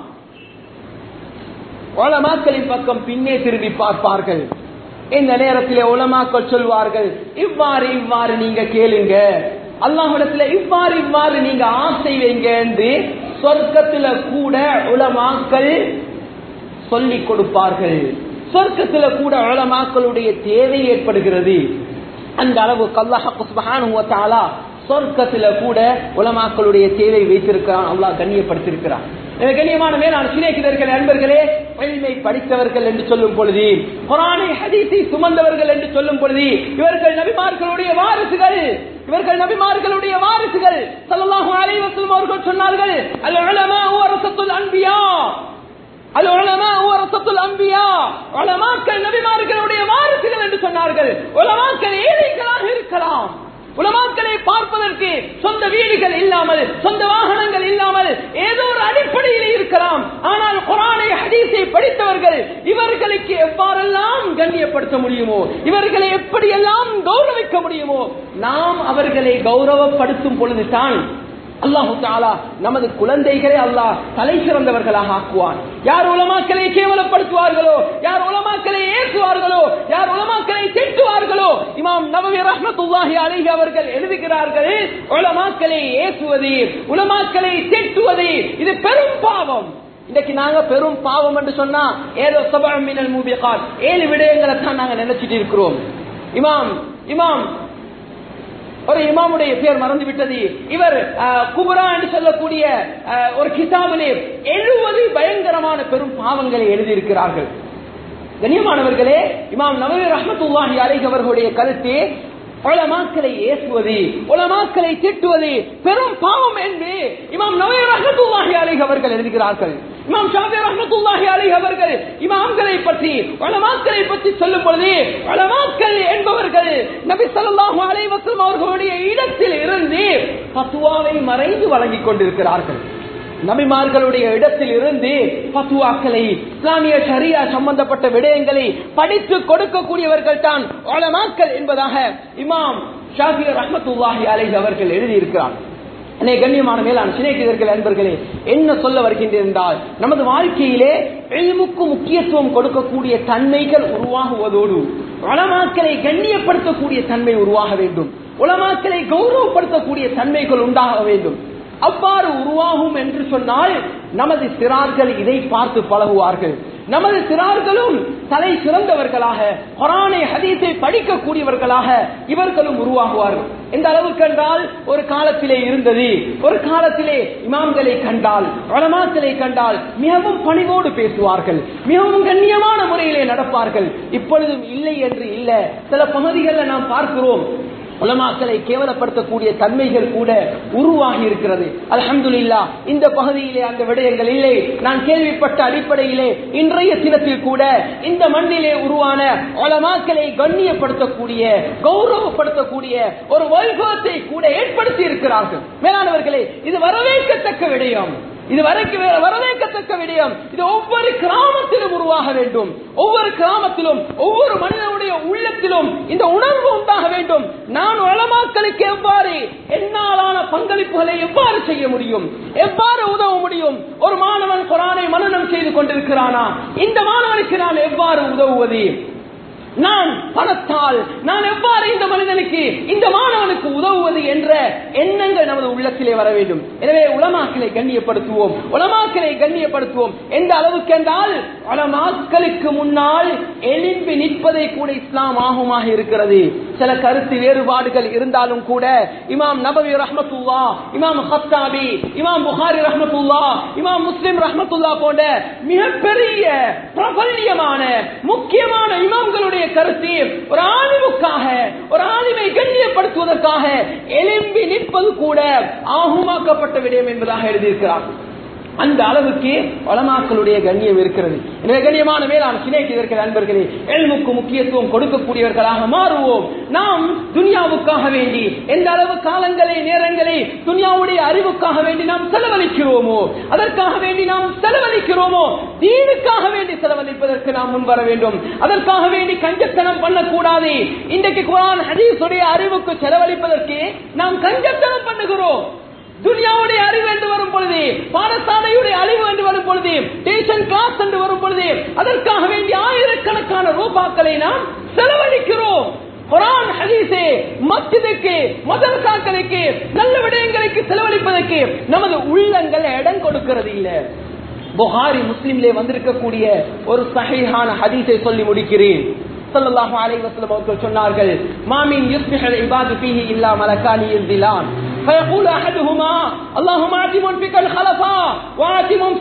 ஓலமாக்களின் பக்கம் பின்னே திரும்பி பார்ப்பார்கள் இந்த நேரத்திலே உலமாக்கள் சொல்வார்கள் இவ்வாறு இவ்வாறு நீங்க கேளுங்க அல்லாஹிடத்துல இவ்வாறு இவ்வாறு நீங்க ஆசை வைங்க என்று சொர்க்கத்துல கூட உலமாக்கள் சொல்லிக் கொடுப்பார்கள் சொர்க்கத்துல கூட உலமாக்களுடைய தேவை ஏற்படுகிறது அந்த அளவு கல்லாஹாலா சொர்க்கத்துல கூட உலமாக்களுடைய தேவை வைத்திருக்கிறான் அல்லாஹ் கண்ணியப்படுத்திருக்கிறான் கண்ணியமான மேலான சிநேகிதர்கள் நண்பர்களே எளிமை படித்தவர்கள் என்று சொல்லும் பொழுது குரானை ஹதீஸை சுமந்தவர்கள் என்று சொல்லும் பொழுது இவர்கள் நபிமார்களுடைய வாரிசுகள் இவர்கள் நபிமார்களுடைய வாரிசுகள் ஸல்லல்லாஹு அலைஹி வஸல்லம் அவர்கள் சொன்னார்கள் அல் உலமா வரசத்துல் அன்பியா அல் உலமா வரசத்துல் அன்பியா உலமாக்கள் நபிமார்களுடைய வாரிசுகள் என்று சொன்னார்கள் உலமாக்கள் ஏழைகளாக இருக்கலாம் உலமாக்களை பார்ப்பதற்கு சொந்த வீடுகள் இல்லாமல் சொந்த வாகனங்கள் இல்லாமல் ஏதோ ஒரு அடிப்படையில் இருக்கலாம் ஆனால் குரானை ஹதீஸை படித்தவர்கள் இவர்களுக்கு எவ்வாறெல்லாம் கண்ணியப்படுத்த முடியுமோ இவர்களை எப்படியெல்லாம் கௌரவிக்க முடியுமோ நாம் அவர்களை கௌரவப்படுத்தும் பொழுதுதான் அல்லாஹு தாலா நமது குழந்தைகளை அல்லாஹ் தலை சிறந்தவர்களாக ஆக்குவான் யார் உலமாக்களை கேவலப்படுத்துவார்களோ யார் உலமாக்களை ஏற்றுவார்களோ யார் உலமாக்களை திட்டுவார்களோ இமாம் நபவி ரஹ்மத்துல்லாஹி அலைஹி அவர்கள் எழுதுகிறார்கள் உலமாக்களை ஏற்றுவது உலமாக்களை திட்டுவது இது பெரும் பாவம் இன்னைக்கு நாங்க பெரும் பாவம் என்று சொன்னா ஏதோ சபம் மினல் மூபிகால் ஏழு விடயங்களை தான் நாங்க நினைச்சிட்டு இருக்கிறோம் இமாம் இமாம் ஒரு இமாமுடைய பேர் மறந்து விட்டது இவர் அஹ், குபுரா என்று சொல்லக்கூடிய அஹ், ஒரு கிதாபிலே எழுபது பயங்கரமான பெரும் பாவங்களை எழுதியிருக்கிறார்கள் கண்ணியமானவர்களே இமாம் நவீ ரஹமத்துல்லாஹி அலைஹி அவர்களுடைய கருத்து உலமாக்களை ஏசுவது உலமாக்களை திட்டுவது பெரும் பாவம் என்று இமாம் நவீ ரஹமத்துல்லாஹி அலைஹி அவர்கள் எழுதுகிறார்கள் இமாம் ஷாஃபி ரஹமத்துல்லாஹி அலைஹி அவர்கள் இமாம்களை பற்றி உலமாக்களை பற்றி சொல்லும் பொழுது உலமாக்கள் என்பவர்கள் நபி ஸல்லல்லாஹு அலைஹி வஸல்லம் அவர்களுடைய இடத்தில் இருந்து ஃபத்வாவை மறைந்து வழங்கிக் கொண்டிருக்கிறார்கள் நபிமார்களுடைய இடத்தில் இருந்து பத்துவாக்களை இஸ்லாமிய ஷரியா சம்பந்தப்பட்ட விடயங்களை படித்து கொடுக்கக்கூடியவர்கள் தான் உலமாக்கள் என்பதாக இமாம் ஷாஃபி ரஹமத்துல்லாஹி அலைஹி அவர்கள் எழுதியிருக்கிறார் என்னை கண்ணியமான மேலான சிநேகிதர்கள் அன்பர்களே என்ன சொல்ல வருகின்றேன் என்றால் நமது வாழ்க்கையிலே எல்முக்கு முக்கியத்துவம் கொடுக்கக்கூடிய தன்மைகள் உருவாகுவதோடு உலமாக்களை கண்ணியப்படுத்தக்கூடிய தன்மை உருவாக வேண்டும் உலமாக்களை கௌரவப்படுத்தக்கூடிய தன்மைகள் உண்டாக வேண்டும் அவ்வாறு உருவாகும் என்று சொன்னால் நமது சிறார்கள் இதை பார்த்து பழகுவார்கள் நமது சிறார்களும் தலை சிறந்தவர்களாக குரானை ஹதீஸை படிக்கக்கூடியவர்களாக இவர்களும் உருவாகுவார்கள் எந்த அளவுக்கு என்றால் ஒரு காலத்திலே இருந்தது ஒரு காலத்திலே இமாம்களை கண்டால் வளமாக்களை கண்டால் மிகவும் பணிவோடு பேசுவார்கள் மிகவும் கண்ணியமான முறையிலே நடப்பார்கள் இப்பொழுதும் இல்லை என்று இல்ல சில பகுதிகளில் நாம் பார்க்கிறோம் உலமாக்களை கேவலப்படுத்தக்கூடிய தன்மைகள் கூட உருவாகி இருக்கிறது அல்ஹம்துலில்லா இந்த பகுதியிலே அந்த விடயங்கள் இல்லை நான் கேள்விப்பட்ட அடிப்படையிலே இன்றைய தினத்தில் கூட இந்த மண்ணிலே உருவான உலமாக்களை கண்ணியப்படுத்தக்கூடிய கௌரவப்படுத்தக்கூடிய ஒரு வைபவத்தை கூட ஏற்படுத்தி இருக்கிறார்கள் மேலானவர்களே இது வரவேற்கத்தக்க விடயம் இது வரைக்கும் வரவேற்கத்தக்க விடயம் இது ஒவ்வொரு கிராமத்திலும் உருவாக வேண்டும் ஒவ்வொரு கிராமத்திலும் ஒவ்வொரு மனிதனுடைய உள்ளத்திலும் இந்த உணர்வு உண்டாக வேண்டும் நான் வளமாக்களுக்கு எவ்வாறு என்னாலான பங்களிப்புகளை எவ்வாறு செய்ய முடியும் எவ்வாறு உதவ முடியும் ஒரு மாணவன் குரானை மனநம் செய்து கொண்டிருக்கிறானா இந்த மாணவனுக்கு நான் எவ்வாறு உதவுவது நான் பணத்தால் நான் எவ்வாறு இந்த மனிதனுக்கு இந்த மாணவனுக்கு உதவுவது என்ற எண்ணங்கள் நமது உள்ளத்திலே வர வேண்டும் எனவே உலமாக்களை கண்ணியப்படுத்துவோம் உலமாக்களை கண்ணியப்படுத்துவோம் எந்த அளவுக்கு என்றால் உலமாக்களுக்கு முன்னால் எலும்பி நிற்பதை கூட இஸ்லாம் ஆகுமாக இருக்கிறது சில கருத்து வேறுபாடுகள் இருந்தாலும் கூட இமாம் நபவி ரஹமத்துல்லா இமாம் ஹத்தாபி இமாம் புகாரி ரஹமத்துல்லா இமாம் முஸ்லிம் ரஹமத்துல்லா போன்ற மிகப்பெரிய பிரபல்யமான முக்கியமான இமாம்களுடைய கருத்து ஒரு ஆலிமுக்காக ஒரு ஆலிமை கண்ணியப்படுத்துவதற்காக எலும்பி நிற்பது கூட ஆகுமாக்கப்பட்ட விடயம் என்பதாக எழுதியிருக்கிறார் அந்த அளவுக்கு வளமாக்களுடைய கண்ணியம் இருக்கிறது எனவே கண்ணியமான மேலான சிநேகிதர்கள் நண்பர்களே எல்முக்கு முக்கியத்துவம் கொடுக்கக்கூடியவர்களாக மாறுவோம் நாம் துனியாவுக்காக வேண்டி எந்த அளவு காலங்களை நேரங்களை துனியாவுடைய அறிவுக்காக வேண்டி நாம் செலவழிக்கிறோமோ அதற்காக வேண்டி நாம் செலவழிக்கிறோமோ தீனுக்காக வேண்டி செலவழிப்பதற்கு நாம் முன்வர வேண்டும் அதற்காக வேண்டி கஞ்சத்தனம் பண்ணக்கூடாது இன்றைக்கு குரான் ஹதீஸுடைய அறிவுக்கு செலவழிப்பதற்கு நாம் கஞ்சத்தனம் பண்ணுகிறோம் துனியாவுடைய அறிவு என்று வரும் பொழுது பாடசாலையுடைய அறிவு என்று வரும் பொழுது டியூஷன் கிளாஸ் என்று வரும் பொழுது அதற்காக வேண்டிய ஆயிரக்கணக்கான ரூபாக்களை நாம் செலவழிக்கிறோம் குரான் ஹதீஸே மஸ்ஜிதுக்கு மதரசாக்களுக்கு நல்ல விடயங்களுக்கு செலவழிப்பதற்கு நமது உள்ளங்கள் இடம் கொடுக்கிறது இல்ல புகாரி முஸ்லிம்லே வந்திருக்கக்கூடிய ஒரு சஹீஹான ஹதீஸை சொல்லி முடிக்கிறேன் ஸல்லல்லாஹு அலைஹி வஸல்லம் அவர்கள் சொன்னார்கள் மாமின் யுஸ்பிஹல் இபாது ஃபீஹி இல்லா மலக்கானி யன்சிலான் فيقول احدهما اللهم ات منفقا خلفا وات ممسكا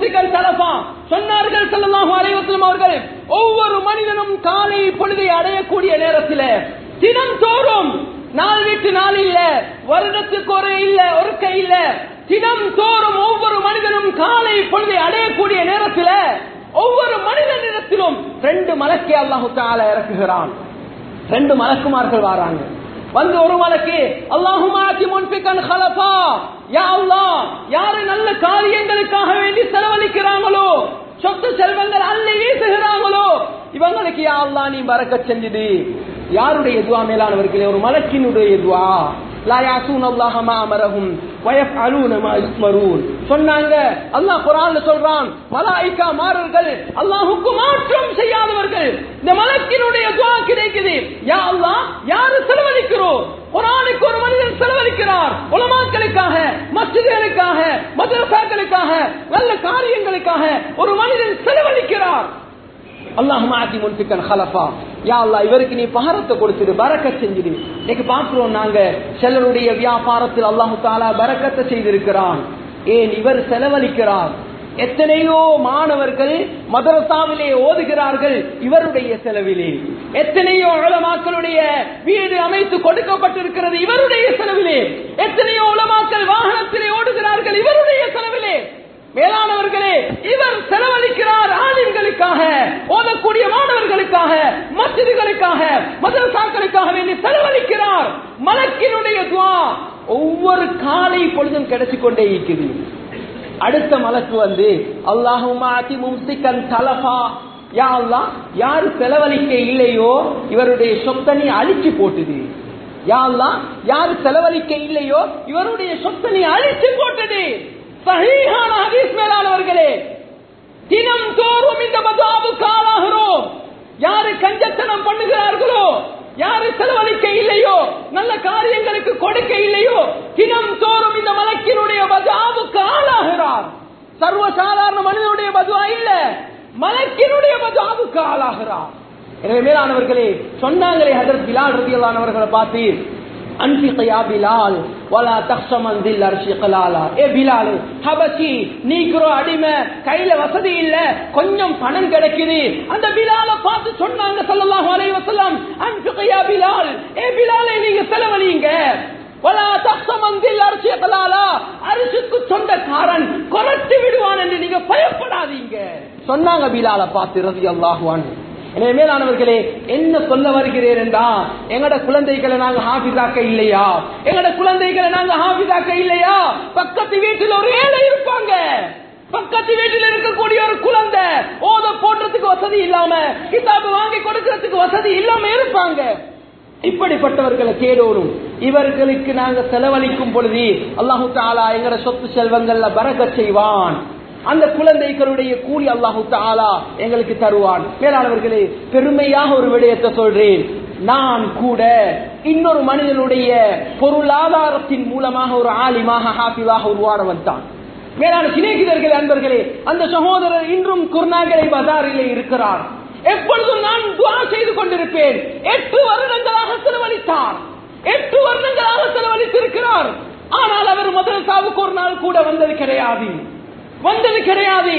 முன்பிக்கல் தலப்பா சொன்னார்கள் ஸல்லல்லாஹு அலைஹி வஸல்லம் அவர்கள் ஒவ்வொரு மனிதனும் காலை பொழுதை அடையக்கூடிய நேரத்தில் தினம் தோறும் நாள் விட்டு நாள் இல்ல வருடத்துக்கு ஒரு இல்ல ஒரு கை இல்ல தினம் தோறும் ஒவ்வொரு மனிதனும் காலை பொழுதை அடையக்கூடிய நேரத்தில் ஒவ்வொரு மனிதனிடத்திலும் ரெண்டு மலக்கை அல்லாஹு தாலா இறக்குகிறான் ரெண்டு மலக்குமார்கள் வராங்க வந்து ஒரு மலக்கு அல்லாஹுமாத்தி முன்பிக்கன் ஹலபா யா அல்லாஹ் யாரு நல்ல காரியங்களுக்காக வேண்டி செலவழிக்கிறாங்களோ சொத்து செல்வங்கள் அள்ளி வீசுகிறாங்களோ இவங்களுக்கு யா அல்லாஹ் நீ பறக்க செஞ்சது யாருடைய துவா மேலானவர்களே ஒரு மலக்கினுடைய துவா லா யாசூன் அல்லாஹ மா அமரஹும் வயஃஅலூன மா யுஸ்மரூன் சொன்னாங்க அல்லாஹ் குர்ஆன்ல சொல்றான் மலாயிகா மாறர்கள் அல்லாஹ்வுக்கு மாற்றம் செய்யாதவர்கள் இந்த மலக்கினுடைய துஆ கிடைக்குது யா அல்லாஹ் யாரு செலவழிக்கிறோம் குர்ஆனுக்கு ஒரு மனிதன் செலவழிக்கிறார் உலமாக்களுக்காக மஸ்ஜிதுகளுக்காக மதரசாக்களுக்காக நல்ல காரியங்களுக்காக ஒரு மனிதன் செலவழிக்கிறார் அல்லாஹ் மாத்தி முன்பிக்கன் ஹலஃபா யா அல்லாஹ் இவருக்கு நீ பாரத்தை கொடுத்துடு பரக்கத் செஞ்சிடு இன்னைக்கு பார்க்கிறோம் நாங்க சிலருடைய வியாபாரத்தில் அல்லாஹு தாலா பரக்கத்தை செய்திருக்கிறான் ஏன் இவர் செலவழிக்கிறார் எத்தனையோ மாணவர்கள் மதரசாவிலே ஓதுகிறார்கள் இவருடைய செலவிலே எத்தனையோ உலமாக்களுடைய வீடு அமைத்து கொடுக்கப்பட்டிருக்கிறது இவருடைய செலவிலே எத்தனையோ உலமாக்கள் வாகனத்திலே ஓடுகிறார்கள் இவருடைய செலவிலே மேலானவர்களே இவர் செலவழிக்கிறார் ஆலிம்களுக்காக ஓதக்கூடிய மாணவர்களுக்காக மசிதிகளுக்காக மதரசாக்களுக்காக வேண்டி செலவழிக்கிறார் மலக்கினுடைய துவா ஒவ்வொரு காலை பொழுதும் கிடைச்சு கொண்டே இருக்குது அடுத்த மலக்கு வந்து அல்லாஹுமாத்தி மும்சிக்கன் தலஃபா யா அல்லாஹ் யாரு செலவழிக்க இல்லையோ இவருடைய சொத்தனி அழிச்சு போட்டுது யா அல்லாஹ் யாரு செலவழிக்க இல்லையோ இவருடைய சொத்தனி அழிச்சு போட்டது சஹீஹான ஹதீஸ் மேலானவர்களே தினம் தோறும் இந்த மதாவுக்கு ஆளாகிறோம் யாரு கஞ்சத்தனம் பண்ணுகிறார்களோ யாரு செலவழிக்க இல்லையோ நல்ல காரியங்களுக்கு கொடுக்க இல்லையோ தினம் தோறும் இந்த மலக்கினுடைய பதுவாவுக்கு ஆளாகிறார் சர்வசாதாரண மனிதனுடைய பதுவா இல்ல மலக்கினுடைய பதுவாவுக்கு ஆளாகிறார் எனவே மேலானவர்களே சொன்னாங்களே ஹதரத் பிலால் ரதியல்லானவர்களை பார்த்து அன்பிக யா பிலால் வலா தக்ஷமன் தில் அர்ஷி கலாலா ஏ பிலால் ஹபசி நீக்குறோ அடிமை கையில வசதி இல்ல கொஞ்சம் பணம் கிடைக்குது அந்த பிலால பார்த்து சொன்னாங்க ஸல்லல்லாஹு அலைஹி வஸல்லம் அன்பிக யா பிலால் ஏ பிலாலே நீங்க செலவழிங்க வலா தக்ஷமன் தில் அர்ஷி கலாலா அரிசுக்கு சொந்தக்காரன் கொரட்டு விடுவான் என்று நீங்க பயப்படாதீங்க சொன்னாங்க பிலால பார்த்து ரலியல்லாஹு அன்ஹு எனவே மேலானவர்களே என்ன சொல்ல வருகிறேன் என்றா எங்கட குழந்தைகளை நாங்க ஹாபிதாக்க இல்லையா எங்கட குழந்தைகளை நாங்க ஹாபிதாக்க இல்லையா பக்கத்து வீட்டில் ஒரு ஏழை இருப்பாங்க பக்கத்து வீட்டில் இருக்கக்கூடிய ஒரு குழந்தை ஓத போடுறதுக்கு வசதி இல்லாம கிதாபு வாங்கி கொடுக்கறதுக்கு வசதி இல்லாம இருப்பாங்க இப்படிப்பட்டவர்களை தேடோடும் இவர்களுக்கு நாங்க செலவழிக்கும் பொழுது அல்லாஹு தாலா எங்கட சொத்து செல்வங்கள்ல பரக செய்வான் அந்த குழந்தைகளுடைய கூலி அல்லாஹு தாலா எங்களுக்கு தருவான் மேலானவர்களே பெருமையாக ஒரு விடயத்தை சொல்றேன் நான் கூட இன்னொரு மனிதனுடைய பொருளாதாரத்தின் மூலமாக ஒரு ஆலிமாக ஹாஃபிவாக உருவானவன் தான் மேலான சிநேகிதர்களே அன்பர்களே அந்த சகோதரர் இன்றும் குர்நாகரை பஜாரிலே இருக்கிறார் எப்பொழுதும் நான் துவா செய்து கொண்டிருப்பேன் எட்டு வருடங்களாக செலவழித்தார் எட்டு வருடங்களாக செலவழித்திருக்கிறார் ஆனால் அவர் மதரசாவுக்கு ஒரு நாள் கூட வந்தது கிடையாது வந்தது கிடையாது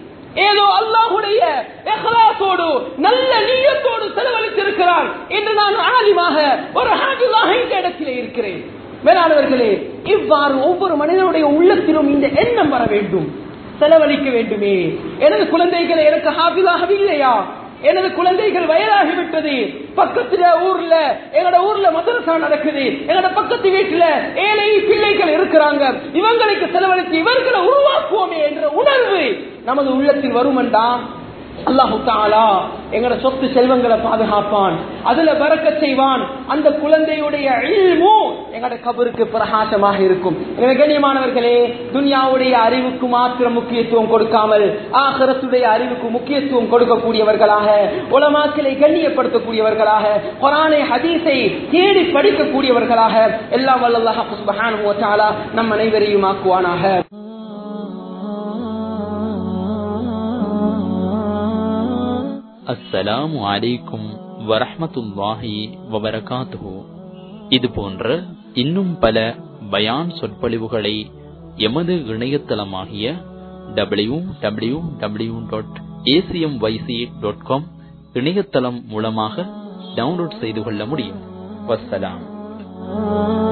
ஏதோ அல்லாஹுடைய எஹ்லாசோடு நல்ல நீயத்தோடு செலவழித்திருக்கிறார் என்று நான் ஆலிமாக ஒரு ஹாஜிலாக இந்த இடத்திலே இருக்கிறேன் மேலானவர்களே இவ்வாறு ஒவ்வொரு மனிதனுடைய உள்ளத்திலும் இந்த எண்ணம் வர வேண்டும் செலவழிக்க வேண்டுமே எனது குழந்தைகளை எனக்கு ஹாபிதாக இல்லையா எனது குழந்தைகள் வயதாகிவிட்டது பக்கத்துல ஊர்ல எங்கட ஊர்ல மதரசா நடக்குது எங்கட பக்கத்து வீட்டுல ஏழை பிள்ளைகள் இருக்கிறாங்க இவங்களுக்கு செலவழித்து இவர்களை உருவாக்குவோமே என்ற உணர்வு நமது உள்ளத்தில் வருமெண்டா அல்லாஹு தாலா எங்கட சொத்து செல்வங்களை பாதுகாப்பான் அதுல பறக்க செய்வான் அந்த குழந்தையுடைய இல்மு எங்கட கபருக்கு பிரகாசமாக இருக்கும் எனவே கண்ணியமானவர்களே துன்யாவுடைய அறிவுக்கு மாத்திரம் முக்கியத்துவம் கொடுக்காமல் ஆகரத்துடைய அறிவுக்கு முக்கியத்துவம் கொடுக்கக்கூடியவர்களாக உலமாக்களை கண்ணியப்படுத்தக்கூடியவர்களாக குரானை ஹதீஸை தேடி படிக்கக்கூடியவர்களாக எல்லாம் வல்லல்லாஹ் சுப்ஹானஹு வ தஆலா நம் அனைவரையும் ஆக்குவானாக அஸ்ஸலாமு அலைக்கும் வரஹ்மத்துல்லாஹி வபரகாத்துஹு இது போன்ற இன்னும் பல பயான் சொற்பொழிவுகளை எமது இணையதளமாகிய W W W dot ACM YC dot com இணையதளம் மூலமாக டவுன்லோட் செய்து கொள்ள முடியும் வஸ்ஸலாம்